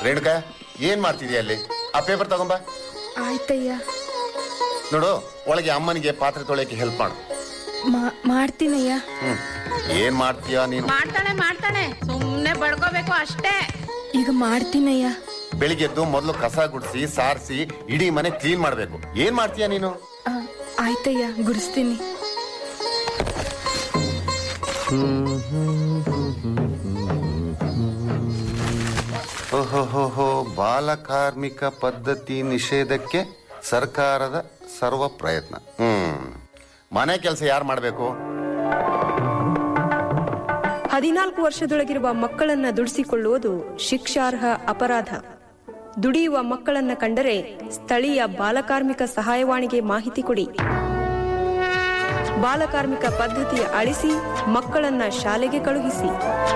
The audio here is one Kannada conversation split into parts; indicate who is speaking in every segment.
Speaker 1: ರೇಣುಕಾ ಏನ್ ಮಾಡ್ತಿದ್ಯಾ ಅಲ್ಲಿ ಆ ಪೇಪರ್ ತಗೊಂಬ
Speaker 2: ಆಯ್ತಯ್ಯ
Speaker 1: ನೋಡು ಒಳಗೆ ಅಮ್ಮನಿಗೆ ಪಾತ್ರೆ ತೊಳೆಯಕ್ಕೆ ಹೆಲ್ಪ್ ಮಾಡು
Speaker 2: ಮಾ- ಮಾಡ್ತೀನಯ್ಯ
Speaker 1: ಹ್ಮ್ ಏನ್ ಮಾಡ್ತೀಯಾ ನೀನು
Speaker 3: ಮಾಡ್ತಾಳೆ ಮಾಡ್ತಾಳೆ ಸುಮ್ನೆ ಬಡ್ಕೋಬೇಕು ಅಷ್ಟೇ
Speaker 2: ಈಗ ಮಾಡ್ತೀನಯ್ಯ
Speaker 1: ಬೆಳಿಗ್ಗೆದ್ದು ಮೊದಲು ಕಸ ಗುಡಿಸಿ ಸಾರಿಸಿ ಇಡೀ ಮನೆ ಕ್ಲೀನ್ ಮಾಡ್ಬೇಕು ಏನ್ ಮಾಡ್ತೀಯಾ ನೀನು
Speaker 2: ಆ, ಆಯ್ತಯ್ಯ ಗುಡಿಸ್ತೀನಿ
Speaker 1: ಓಹೋ ಬಾಲ ಕಾರ್ಮಿಕ ಪದ್ಧತಿ ನಿಷೇಧಕ್ಕೆ ಸರ್ಕಾರದ ಸರ್ವ ಪ್ರಯತ್ನ ಹ್ಮ್ ಮನೆ ಕೆಲಸ ಯಾರು ಮಾಡ್ಬೇಕು
Speaker 4: ಹದಿನಾಲ್ಕು ವರ್ಷದೊಳಗಿರುವ ಮಕ್ಕಳನ್ನ ದುಡಿಸಿಕೊಳ್ಳುವುದು ಶಿಕ್ಷಾರ್ಹ ಅಪರಾಧ ದುಡಿಯುವ ಮಕ್ಕಳನ್ನ ಕಂಡರೆ ಸ್ಥಳೀಯ ಬಾಲಕಾರ್ಮಿಕ ಸಹಾಯವಾಣಿಗೆ ಮಾಹಿತಿ ಕೊಡಿ ಬಾಲಕಾರ್ಮಿಕ ಪದ್ಧತಿಯ ಅಳಿಸಿ ಮಕ್ಕಳನ್ನ ಶಾಲೆಗೆ ಕಳುಹಿಸಿ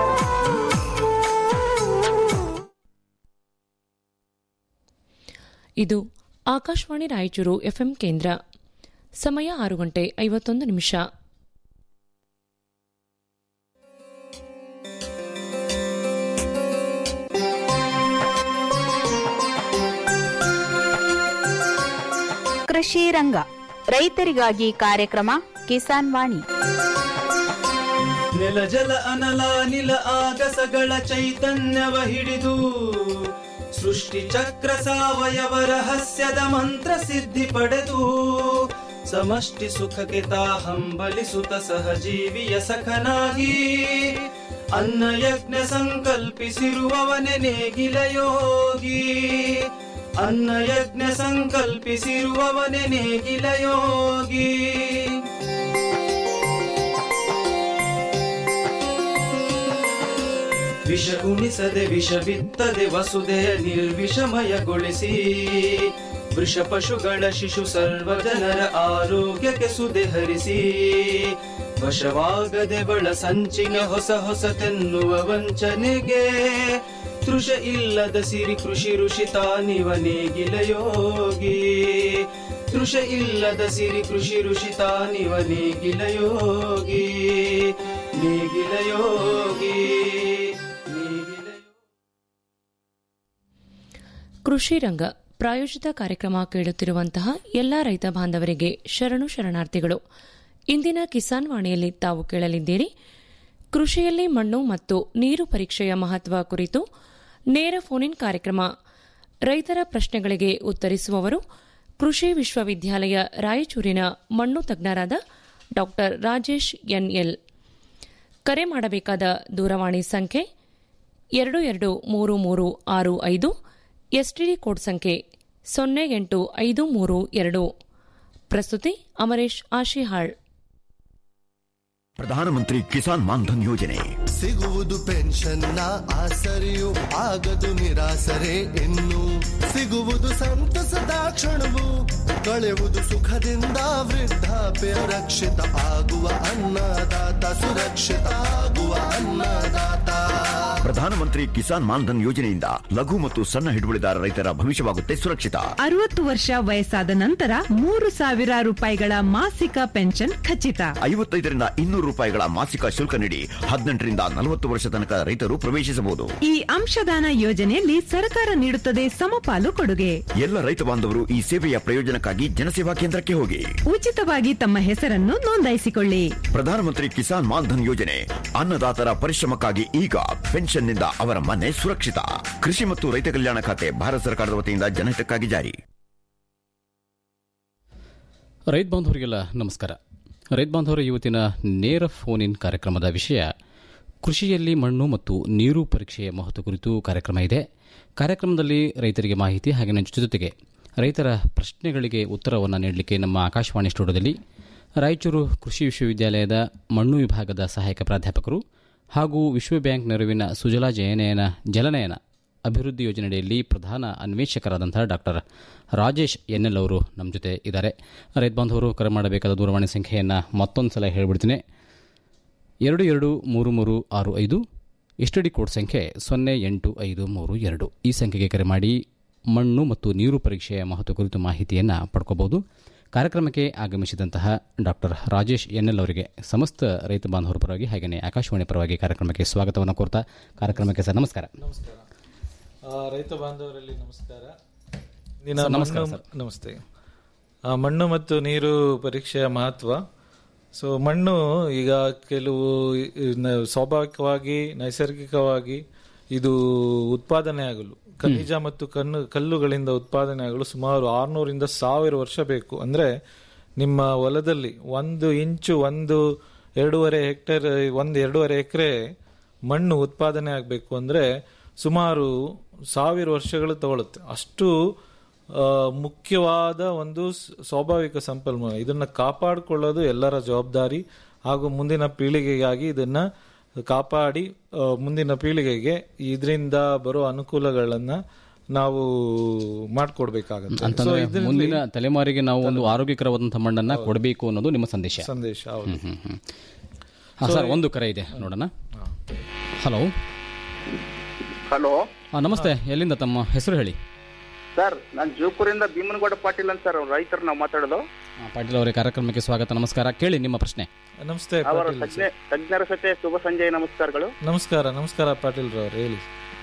Speaker 5: ಇದು ಆಕಾಶವಾಣಿ ರಾಯಚೂರು ಎಫ್ಎಂ ಕೇಂದ್ರ ಸಮಯ ಆರು ಗಂಟೆ ಐವತ್ತೊಂದು ನಿಮಿಷ
Speaker 6: ಕೃಷಿ ರಂಗ ರೈತರಿಗಾಗಿ ಕಾರ್ಯಕ್ರಮ ಕಿಸಾನ್ ವಾಣಿ
Speaker 7: ನೆಲ ಜಲ ಅನಲ ನಿಲ ಆಗಸಗಳ ಚೈತನ್ಯವ ಹಿಡಿದು ಸೃಷ್ಟಿ ಚಕ್ರ ಸಾವಯವ ರಹಸ್ಯದ ಮಂತ್ರ ಸಿದ್ಧಿ ಪಡೆದು ಸಮಷ್ಟಿ ಸುಖಕ್ಕೆ ತಾ ಹಂಬಲಿಸುತ್ತ ಸಹಜೀವಿಯ ಸಖನಾಗಿ ಅನ್ನ ಯಜ್ಞ ಸಂಕಲ್ಪಿಸಿರುವವನೆ ನೇಗಿಲ ಯೋಗಿ ಅನ್ನ ಯಜ್ಞ ಸಂಕಲ್ಪಿಸಿರುವವನೆ ನೇಗಿಲ ಯೋಗಿ ವಿಷ ಉಣಿಸದೆ ವಿಷ ಬಿತ್ತದೆ ವಸುದೆಯ ನಿರ್ವಿಷಮಯಗೊಳಿಸಿ ವೃಷ ಪಶುಗಳ ಶಿಶು ಸರ್ವ ಜನರ ಆರೋಗ್ಯಕ್ಕೆ ಸುದೆ ಹರಿಸಿ ವಶವಾಗದೆ ಬಳ ಸಂಚಿನ ಹೊಸ ಹೊಸತೆನ್ನುವ ವಂಚನೆಗೆ ತೃಷ ಇಲ್ಲದ ಸಿರಿ ಕೃಷಿ ಋಷಿ ತಾನಿವ ನೇಗಿಲ ಯೋಗಿ ತೃಷ ಇಲ್ಲದ ಸಿರಿ ಕೃಷಿ ಋಷಿ ತಾನಿವ ನೇಗಿಲ ಯೋಗಿ ನೇಗಿಲ ಯೋಗಿ ನೇಗಿಲ
Speaker 5: ಕೃಷಿ ರಂಗ ಪ್ರಾಯೋಜಿತ ಕಾರ್ಯಕ್ರಮ ಕೇಳುತ್ತಿರುವಂತಹ ಎಲ್ಲಾ ರೈತ ಬಾಂಧವರಿಗೆ ಶರಣು ಶರಣಾರ್ಥಿಗಳು ಇಂದಿನ ಕಿಸಾನ್ ವಾಣಿಯಲ್ಲಿ ತಾವು ಕೇಳಲಿದ್ದೀರಿ ಕೃಷಿಯಲ್ಲಿ ಮಣ್ಣು ಮತ್ತು ನೀರು ಪರೀಕ್ಷೆಯ ಮಹತ್ವ ಕುರಿತು ನೇರ ಫೋನ್ ಇನ್ ಕಾರ್ಯಕ್ರಮ ರೈತರ ಪ್ರಶ್ನೆಗಳಿಗೆ ಉತ್ತರಿಸುವವರು ಕೃಷಿ ವಿಶ್ವವಿದ್ಯಾಲಯ ರಾಯಚೂರಿನ ಮಣ್ಣು ತಜ್ಞರಾದ ಡಾ ರಾಜೇಶ್ ಎನ್ಎಲ್ ಕರೆ ಮಾಡಬೇಕಾದ ದೂರವಾಣಿ ಸಂಖ್ಯೆ ಎರಡು ಎರಡು ಮೂರು ಮೂರು ಆರು ಐದು ಎಸ್ಟಿಡಿ ಕೋಡ್ ಸಂಖ್ಯೆ ಸೊನ್ನೆ ಎಂಟು ಐದು ಮೂರು ಎರಡು ಪ್ರಸ್ತುತಿ ಅಮರೇಶ್ ಆಶಿಹಾಳ್
Speaker 8: ಪ್ರಧಾನಮಂತ್ರಿ ಕಿಸಾನ್ ಮಾನ್ಧನ್ ಯೋಜನೆ
Speaker 9: ಸಿಗುವುದು ಪೆನ್ಷನ್ನ ಆಸರೆಯು ಆಗದು ನಿರಾಸರೆ ಇನ್ನು ಸಿಗುವುದು ಸಂತಸದ ಕ್ಷಣವು ಕಳೆಯುವುದು ಸುಖದಿಂದ ವೃದ್ಧಾಪ್ಯ ರಕ್ಷಿತ ಆಗುವ ಅನ್ನದಾತ ಸುರಕ್ಷಿತ ಆಗುವ ಅನ್ನದಾತ
Speaker 8: ಪ್ರಧಾನಮಂತ್ರಿ ಕಿಸಾನ್ ಮಾನ್ಧನ್ ಯೋಜನೆಯಿಂದ ಲಘು ಮತ್ತು ಸಣ್ಣ ಹಿಡುವಳಿದಾರ ರೈತರ ಭವಿಷ್ಯವಾಗುತ್ತೆ ಸುರಕ್ಷಿತ
Speaker 10: ಅರವತ್ತು ವರ್ಷ ವಯಸ್ಸಾದ ನಂತರ ಮೂರು ಸಾವಿರ ರೂಪಾಯಿಗಳ ಮಾಸಿಕ ಪೆನ್ಷನ್ ಖಚಿತ
Speaker 8: ಐವತ್ತೈದರಿಂದ ಇನ್ನೂರು ರೂಪಾಯಿಗಳ ಮಾಸಿಕ ಶುಲ್ಕ ನೀಡಿ ಹದಿನೆಂಟರಿಂದ ನಲವತ್ತು ವರ್ಷ ತನಕ ರೈತರು ಪ್ರವೇಶಿಸಬಹುದು
Speaker 10: ಈ ಅಂಶದಾನ ಯೋಜನೆಯಲ್ಲಿ ಸರ್ಕಾರ ನೀಡುತ್ತದೆ ಸಮಪಾಲು ಕೊಡುಗೆ
Speaker 8: ಎಲ್ಲ ರೈತ ಬಾಂಧವರು ಈ ಸೇವೆಯ ಪ್ರಯೋಜನಕ್ಕಾಗಿ ಜನಸೇವಾ ಕೇಂದ್ರಕ್ಕೆ ಹೋಗಿ
Speaker 10: ಉಚಿತವಾಗಿ ತಮ್ಮ ಹೆಸರನ್ನು ನೋಂದಾಯಿಸಿಕೊಳ್ಳಿ
Speaker 8: ಪ್ರಧಾನಮಂತ್ರಿ ಕಿಸಾನ್ ಮಾನ್ಧನ್ ಯೋಜನೆ ಅನ್ನದಾತರ ಪರಿಶ್ರಮಕ್ಕಾಗಿ ಈಗ ಪೆನ್ಷನ್ನಿಂದ ಅವರ ಮನೆ ಸುರಕ್ಷಿತ ಕೃಷಿ ಮತ್ತು ರೈತ ಕಲ್ಯಾಣ ಖಾತೆ ಭಾರತ ಸರ್ಕಾರದ ವತಿಯಿಂದ ಜನಹಿತಕ್ಕಾಗಿ ಜಾರಿ
Speaker 11: ರೈತ ಬಾಂಧವರಿಗೆಲ್ಲ ನಮಸ್ಕಾರ ರೈತ ಬಾಂಧವರ ಇವತ್ತಿನ ನೇರ ಫೋನ್ ಇನ್ ಕಾರ್ಯಕ್ರಮದ ವಿಷಯ ಕೃಷಿಯಲ್ಲಿ ಮಣ್ಣು ಮತ್ತು ನೀರು ಪರೀಕ್ಷೆಯ ಮಹತ್ವ ಕುರಿತು ಕಾರ್ಯಕ್ರಮ ಇದೆ ಕಾರ್ಯಕ್ರಮದಲ್ಲಿ ರೈತರಿಗೆ ಮಾಹಿತಿ ಹಾಗೆ ಜೊತೆಗೆ ರೈತರ ಪ್ರಶ್ನೆಗಳಿಗೆ ಉತ್ತರವನ್ನು ನೀಡಲಿಕ್ಕೆ ನಮ್ಮ ಆಕಾಶವಾಣಿ ಸ್ಟುಡಿಯೋದಲ್ಲಿ ರಾಯಚೂರು ಕೃಷಿ ವಿಶ್ವವಿದ್ಯಾಲಯದ ಮಣ್ಣು ವಿಭಾಗದ ಸಹಾಯಕ ಪ್ರಾಧ್ಯಾಪಕರು ಹಾಗೂ ವಿಶ್ವ ಬ್ಯಾಂಕ್ ನೆರವಿನ ಸುಜಲಾ ಜಯನಯನ ಜಲನಯನ ಅಭಿವೃದ್ಧಿ ಯೋಜನೆಯಲ್ಲಿ ಪ್ರಧಾನ ಅನ್ವೇಷಕರಾದಂತಹ ಡಾಕ್ಟರ್ ರಾಜೇಶ್ ಎನ್ಎಲ್ ಅವರು ನಮ್ಮ ಜೊತೆ ಇದ್ದಾರೆ ರೈತ ಬಾಂಧವರು ಕರೆ ಮಾಡಬೇಕಾದ ದೂರವಾಣಿ ಸಂಖ್ಯೆಯನ್ನು ಮತ್ತೊಂದು ಸಲ ಹೇಳ್ಬಿಡ್ತೀನಿ ಎರಡು ಎರಡು ಮೂರು ಮೂರು ಆರು ಐದು ಎಸ್ಟಡಿ ಕೋಡ್ ಸಂಖ್ಯೆ ಸೊನ್ನೆ ಎಂಟು ಐದು ಮೂರು ಎರಡು ಈ ಸಂಖ್ಯೆಗೆ ಕರೆ ಮಾಡಿ ಮಣ್ಣು ಮತ್ತು ನೀರು ಪರೀಕ್ಷೆಯ ಮಹತ್ವ ಕುರಿತು ಮಾಹಿತಿಯನ್ನು ಪಡ್ಕೋಬಹುದು ಕಾರ್ಯಕ್ರಮಕ್ಕೆ ಆಗಮಿಸಿದಂತಹ ಡಾಕ್ಟರ್ ರಾಜೇಶ್ ಎನ್ಎಲ್ ಅವರಿಗೆ ಸಮಸ್ತ ರೈತ ಬಾಂಧವರ ಪರವಾಗಿ ಹಾಗೆಯೇ ಆಕಾಶವಾಣಿ ಪರವಾಗಿ ಕಾರ್ಯಕ್ರಮಕ್ಕೆ ಸ್ವಾಗತವನ್ನು ಕೋರ್ತಾ ಕಾರ್ಯಕ್ರಮಕ್ಕೆ ಸರ್ ನಮಸ್ಕಾರ
Speaker 12: ಆ, ರೈತ ಬಾಂಧವರಲ್ಲಿ ನಮಸ್ಕಾರ ದಿನ
Speaker 11: ಸರ್, ನಮಸ್ಕಾರ,
Speaker 12: ಮಣ್ಣು-
Speaker 11: ಸರ್.
Speaker 12: ನಮಸ್ತೆ ಆ, ಮಣ್ಣು ಮತ್ತು ನೀರು ಪರೀಕ್ಷೆಯ ಮಹತ್ವ ಸೊ ಮಣ್ಣು ಈಗ ಕೆಲವು ಇ- ಸ್ವಾಭಾವಿಕವಾಗಿ ನೈಸರ್ಗಿಕವಾಗಿ ಇದು ಉತ್ಪಾದನೆ ಆಗಲು ಖನಿಜ ಮತ್ತು ಕಣ್ಣು ಕಲ್ಲುಗಳಿಂದ ಉತ್ಪಾದನೆ ಆಗಲು ಸುಮಾರು ಆರ್ನೂರಿಂದ ಸಾವಿರ ವರ್ಷ ಬೇಕು ಅಂದ್ರೆ ನಿಮ್ಮ ಹೊಲದಲ್ಲಿ ಒಂದು ಇಂಚು ಒಂದು ಎರಡೂವರೆ ಹೆಕ್ಟೇರ್ ಒಂದು ಎರಡೂವರೆ ಎಕರೆ ಮಣ್ಣು ಉತ್ಪಾದನೆ ಆಗಬೇಕು ಅಂದ್ರೆ ಸುಮಾರು ಸಾವಿರ ವರ್ಷಗಳು ತಗೊಳುತ್ತೆ ಅಷ್ಟು ಆ, ಮುಖ್ಯವಾದ ಒಂದು ಸ್- ಸ್ವಾಭಾವಿಕ ಸಂಪನ್ಮೂಲ ಇದನ್ನ ಕಾಪಾಡಿಕೊಳ್ಳೋದು ಎಲ್ಲರ ಜವಾಬ್ದಾರಿ ಹಾಗೂ ಮುಂದಿನ ಪೀಳಿಗೆಗಾಗಿ ಇದನ್ನ ಕಾಪಾಡಿ ಆ, ಮುಂದಿನ ಪೀಳಿಗೆಗೆ ಇದರಿಂದ ಬರೋ ಅನುಕೂಲಗಳನ್ನ ನಾವು ಮಾಡ್ಕೊಡ್ಬೇಕಾಗತ್ತೆ ಸೊ
Speaker 11: ಅಂತಂದ್ರೆ
Speaker 12: ಇದರಲ್ಲಿ
Speaker 11: ಮುಂದಿನ ತಲೆಮಾರಿಗೆ ನಾವು ಒಂದು ಆರೋಗ್ಯಕರವಾದಂತಹ ಮಣ್ಣನ್ನ ಕೊಡಬೇಕು ಅನ್ನೋದು ನಿಮ್ಮ ಸಂದೇಶ
Speaker 12: ಸಂದೇಶ ಹೌದು
Speaker 11: ಹ್ಮ್, ಹ್ಮ್, ಹ್ಮ್. ಹಾ, ಸರ್ ಒಂದು ಕರೆ ಇದೆ ನೋಡೋಣ ಹಲೋ
Speaker 13: ಹಲೋ
Speaker 11: ಹಾ, ನಮಸ್ತೆ ಎಲ್ಲಿಂದ ತಮ್ಮ ಹೆಸರು ಹೇಳಿ
Speaker 13: ಸರ್ ನಾನು ಜೂಪುರಿಂದ ಭೀಮನಗೌಡ ಪಾಟೀಲ್ ಅಂತ ಸರ್ ರೈತರು ನಾವು ಮಾತಾಡೋದು
Speaker 11: ಹಾ, ಪಾಟೀಲ್ ಅವರೇ ಕಾರ್ಯಕ್ರಮಕ್ಕೆ ಸ್ವಾಗತ ನಮಸ್ಕಾರ ಕೇಳಿ ನಿಮ್ಮ ಪ್ರಶ್ನೆ
Speaker 12: ನಮಸ್ತೆ
Speaker 13: ಅವರ
Speaker 12: ಪಾಟೀಲ್
Speaker 13: ತಜ್ಞ ತಜ್ಞರ ಸತೆ ಶುಭ ಸಂಜೆ ನಮಸ್ಕಾರಗಳು
Speaker 12: ನಮಸ್ಕಾರ ನಮಸ್ಕಾರ ಪಾಟೀಲ್ ರವ್ರು ಹೇಳಿ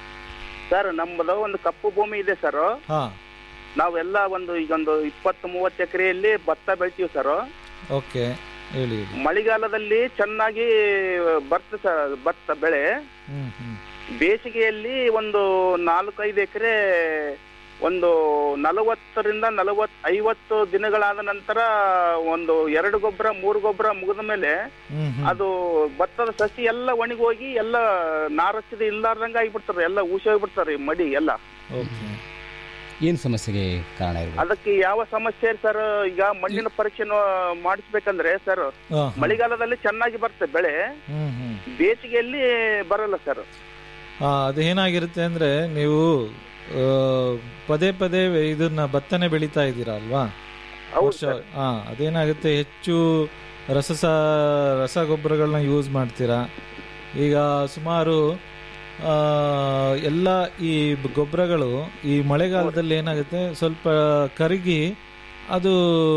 Speaker 13: ಸರ್ ನಮ್ಮದು ಒಂದು ಕಪ್ಪು ಭೂಮಿ ಇದೆ ಸರ್
Speaker 12: ಹಾ
Speaker 13: ನಾವೆಲ್ಲ ಒಂದು ಈಗ ಒಂದು ಇಪ್ಪತ್ತು ಮೂವತ್ತು ಎಕರೆಯಲ್ಲಿ ಭತ್ತ ಬೆಳಿತೀವಿ ಸರ್
Speaker 12: ಓಕೆ ಹೇಳಿ ಹೇಳಿ
Speaker 13: ಮಳೆಗಾಲದಲ್ಲಿ ಚೆನ್ನಾಗಿ ಬರ್ತದೆ ಸರ್ ಭತ್ತ ಬೆಳೆ
Speaker 12: ಹ್ಮ್ ಹ್ಮ್
Speaker 13: ಬೇಸಿಗೆಯಲ್ಲಿ ಒಂದು ನಾಲ್ಕೈದು ಎಕರೆ ಒಂದು ನಲವತ್ತರಿಂದ ನಲವತ್ ಐವತ್ತು ದಿನಗಳಾದ ನಂತರ ಒಂದು ಎರಡು ಗೊಬ್ಬರ ಮೂರು ಗೊಬ್ಬರ ಮುಗಿದ ಮೇಲೆ
Speaker 12: ಹ್ಮ್ ಹ್ಮ್
Speaker 13: ಅದು ಭತ್ತದ ಸಸಿ ಎಲ್ಲ ಒಣಗೋಗಿ ಎಲ್ಲ ನಾರಸಿದ ಇಲ್ಲಾರ್ದಂಗ ಆಗಿಬಿಡ್ತಾರೆ ಎಲ್ಲ ಊಸಿ ಹೋಗ್ಬಿಡ್ತಾರೆ ಮಡಿ ಎಲ್ಲ
Speaker 12: ಓಕೆ
Speaker 11: ಏನ್ ಸಮಸ್ಯೆಗೆ ಕಾರಣ ಇರ್ಬೋದು
Speaker 13: ಅದಕ್ಕೆ ಯಾವ ಸಮಸ್ಯೆ ಸರ್ ಈಗ ಮಣ್ಣಿನ ಪರೀಕ್ಷೆ ಮಾಡಿಸ್ಬೇಕಂದ್ರೆ ಸರ್
Speaker 12: ಹಾ,
Speaker 13: ಮಳೆಗಾಲದಲ್ಲಿ ಚೆನ್ನಾಗಿ ಬರುತ್ತೆ ಬೆಳೆ
Speaker 12: ಹ್ಮ್ ಹ್ಮ್
Speaker 13: ಬೇಸಿಗೆಯಲ್ಲಿ ಬರಲ್ಲ ಸರ್
Speaker 12: ಆ, ಅದೇನಾಗಿರುತ್ತೆ ಅಂದ್ರೆ ನೀವು ಆ, ಪದೇ ಪದೇ ಇದನ್ನ ಭತ್ತನೆ ಬೆಳೀತಾ ಇದ್ದೀರಾ ಅಲ್ವಾ ವರ್ಷ ಹಾ ಅದೇನಾಗುತ್ತೆ ಹೆಚ್ಚು ರಸಸ ರಸಗೊಬ್ಬರಗಳನ್ನ ಯೂಸ್ ಮಾಡ್ತೀರಾ ಈಗ ಸುಮಾರು ಆ, ಎಲ್ಲ ಈ ಬ- ಗೊಬ್ಬರಗಳು ಈ ಮಳೆಗಾಲದಲ್ಲಿ ಏನಾಗುತ್ತೆ ಸ್ವಲ್ಪ ಕರಗಿ ಅದು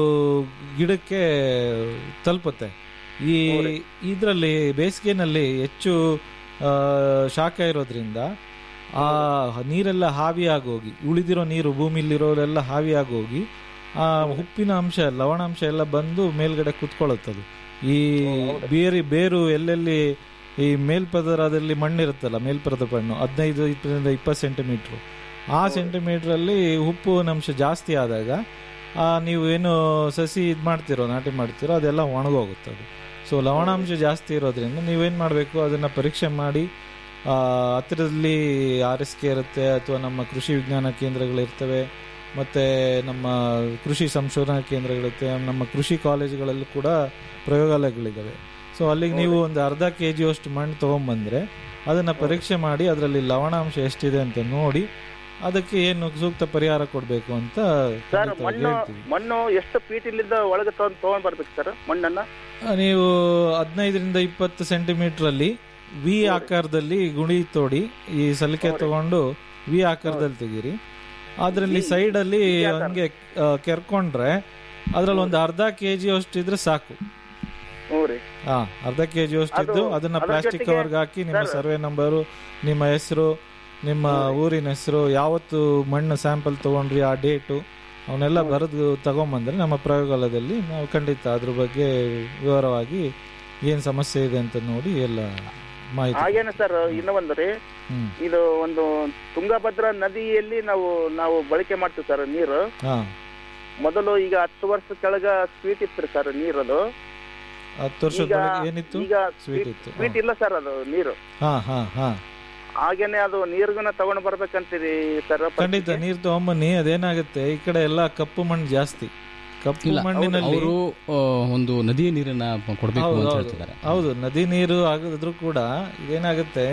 Speaker 12: ಗಿಡಕ್ಕೆ ತಲುಪುತ್ತೆ ಈ ಇದರಲ್ಲಿ ಬೇಸಿಗೆನಲ್ಲಿ ಹೆಚ್ಚು ಆ, ಶಾಖ ಇರೋದ್ರಿಂದ ಆ ನೀರೆಲ್ಲ ಹಾವಿಯಾಗೋಗಿ ಉಳಿದಿರೋ ನೀರು ಭೂಮಿಲಿರೋರೆಲ್ಲ ಹಾವಿಯಾಗೋಗಿ ಆ ಉಪ್ಪಿನ ಅಂಶ ಲವಣಾಂಶ ಎಲ್ಲ ಬಂದು ಮೇಲ್ಗಡೆ ಕುತ್ಕೊಳ್ಳುತ್ತದು ಈ ಬೇರೆ ಬೇರು ಎಲ್ಲೆಲ್ಲಿ ಈ ಮೇಲ್ಪದರದಲ್ಲಿ ಮಣ್ಣಿರುತ್ತಲ್ಲ ಮೇಲ್ಪದರ ಮಣ್ಣು ಹದಿನೈದು ಇಪ್ಪತ್ತರಿಂದ ಇಪ್ಪತ್ತು ಸೆಂಟಿಮೀಟ್ರು ಆ ಸೆಂಟಿಮೀಟ್ರಲ್ಲಿ ಉಪ್ಪಿನ ಅಂಶ ಜಾಸ್ತಿ ಆದಾಗ ಆ ನೀವು ಏನು ಸಸಿ ಇದು ಮಾಡ್ತಿರೋ ನಾಟಿ ಮಾಡ್ತಿರೋ ಅದೆಲ್ಲ ಒಣಗೋಗುತ್ತೆ ಅದು ಸೊ ಲವಣಾಂಶ ಜಾಸ್ತಿ ಇರೋದ್ರಿಂದ ನೀವೇನು ಮಾಡಬೇಕು ಅದನ್ನು ಪರೀಕ್ಷೆ ಮಾಡಿ ಆ, ಹತ್ತಿರದಲ್ಲಿ ಆರ್ ಎಸ್ ಕೆ ಇರುತ್ತೆ ಅಥವಾ ನಮ್ಮ ಕೃಷಿ ವಿಜ್ಞಾನ ಕೇಂದ್ರಗಳಿರ್ತವೆ ಮತ್ತು ನಮ್ಮ ಕೃಷಿ ಸಂಶೋಧನಾ ಕೇಂದ್ರಗಳಿರುತ್ತೆ ನಮ್ಮ ಕೃಷಿ ಕಾಲೇಜುಗಳಲ್ಲೂ ಕೂಡ ಪ್ರಯೋಗಾಲಯಗಳಿದ್ದಾವೆ ಸೊ ಅಲ್ಲಿಗೆ ನೀವು ಒಂದು ಅರ್ಧ ಕೆ ಜಿಯಷ್ಟು ಮಣ್ಣು ತೊಗೊಂಬಂದರೆ ಅದನ್ನು ಪರೀಕ್ಷೆ ಮಾಡಿ ಅದರಲ್ಲಿ ಲವಣಾಂಶ ಎಷ್ಟಿದೆ ಅಂತ ನೋಡಿ ಅದಕ್ಕೆ ಏನು ಸೂಕ್ತ ಪರಿಹಾರ ಕೊಡಬೇಕು ಅಂತ
Speaker 13: ಸರ್
Speaker 12: ಖಂಡಿತವಾಗಿ
Speaker 13: ಮಣ್ಣು
Speaker 12: ಹೇಳ್ತೀವಿ
Speaker 13: ಮಣ್ಣು ಎಷ್ಟು ಫೀಟ್ ಇಲ್ಲಿಂದ ಒಳಗೆ ತಗೊಂಡ್ ತಗೊಂಡ್ ಬರ್ಬೇಕು ಸರ್ ಮಣ್ಣನ್ನ
Speaker 12: ಆ, ನೀವು ಹದಿನೈದರಿಂದ ಇಪ್ಪತ್ತು ಸೆಂಟಿಮೀಟರ್ ಅಲ್ಲಿ ವಿ ಆಕಾರದಲ್ಲಿ ಗುಣಿ ತೋಡಿ ಈ ಸಲಿಕೆ ತಗೊಂಡು ವಿ ಆಕಾರದಲ್ಲಿ ತೆಗೀರಿ ಅದರಲ್ಲಿ ಸೈಡ್ ಅಲ್ಲಿ ಹಂಗೆ ಆ, ಕೆರ್ಕೊಂಡ್ರೆ ಅದ್ರಲ್ಲಿ ಒಂದು ಅರ್ಧ ಕೆ ಜಿ ಅಷ್ಟಿದ್ರೆ ಸಾಕು
Speaker 13: ಹ್ಞೂ ರೀ
Speaker 12: ಹಾ ಅರ್ಧ ಕೆ ಜಿ ಅಷ್ಟಿದ್ದು
Speaker 13: ಅದು-
Speaker 12: ಅದನ್ನ
Speaker 13: ಅದ್ರ
Speaker 12: ಪ್ಲಾಸ್ಟಿಕ್
Speaker 13: ಜೊತೆಗೆ-
Speaker 12: ಕವರ್ಗೆ ಹಾಕಿ ನಿಮ್ಮ
Speaker 13: ಸರ್.
Speaker 12: ಸರ್ವೆ ನಂಬರು ನಿಮ್ಮ ಹೆಸರು ನಿಮ್ಮ ಊರಿನ ಹೆಸರು ಯಾವತ್ತು ಮಣ್ಣು ಸ್ಯಾಂಪಲ್ ತಗೊಂಡ್ರಿ ಆ ಡೇಟು ಅವನ್ನೆಲ್ಲ ಬರೆದು ತಗೊಂಬಂದ್ರೆ ನಮ್ಮ ಪ್ರಯೋಗಾಲಯದಲ್ಲಿ ನಾವು ಖಂಡಿತ ಅದ್ರ ಬಗ್ಗೆ ವಿವರವಾಗಿ ಏನ್ ಸಮಸ್ಯೆ ಇದೆ ಅಂತ ನೋಡಿ ಎಲ್ಲ ಮಾಹಿತಿ
Speaker 13: ಹಾಗೇನೆ ಸರ್ ಇನ್ನ ಒಂದು ರೀ
Speaker 12: ಹ್ಮ್
Speaker 13: ಇದು ಒಂದು ತುಂಗಭದ್ರಾ ನದಿಯಲ್ಲಿ ನಾವು ನಾವು ಬಳಕೆ ಮಾಡ್ತೀವಿ ಸರ್ ನೀರು
Speaker 12: ಹಾ
Speaker 13: ಮೊದಲು ಈಗ ಹತ್ತು ವರ್ಷ ಕೆಳಗ ಸ್ವೀಟ್ ಇತ್ತು ಸರ್ ನೀರದು
Speaker 12: ಹತ್ತು ವರ್ಷದ
Speaker 13: ಈಗ
Speaker 12: ಒಳಗೆ ಏನಿತ್ತು
Speaker 13: ಈಗ
Speaker 12: ಸ್ವೀಟ್ ಇತ್ತು
Speaker 13: ಸ್ವೀಟ್ ಇಲ್ಲ ಸರ್ ಅದು ನೀರು
Speaker 12: ಹಾ ಹಾ ಹಾ
Speaker 13: ಹಾಗೇನೆ ಅದು ನೀರ್ಗನ ತಗೊಂಡ್ ಬರ್ಬೇಕಂತೀರಿ ಸರ್
Speaker 12: ಖಂಡಿತ ನೀರ್ ತಗೊಂಬನ್ನಿ ಅದೇನಾಗುತ್ತೆ ಈ ಕಡೆ ಎಲ್ಲ ಕಪ್ಪು ಮಣ್ಣು ಜಾಸ್ತಿ ಕಪ್ಪು
Speaker 11: ಇಲ್ಲ
Speaker 12: ಮಣ್ಣಿನಲ್ಲಿ
Speaker 11: ಅವರು ಒಂದು ನದಿಯ ನೀರನ್ನ ಕೊಡಬೇಕು
Speaker 12: ಹೌದು,
Speaker 11: ಅಂತ
Speaker 12: ಹೌದು.
Speaker 11: ಹೇಳ್ತಿದ್ದಾರೆ
Speaker 12: ಹೌದು ನದಿ ನೀರು ಆಗಿದ್ರು ಕೂಡ ಇದೇನಾಗುತ್ತೆ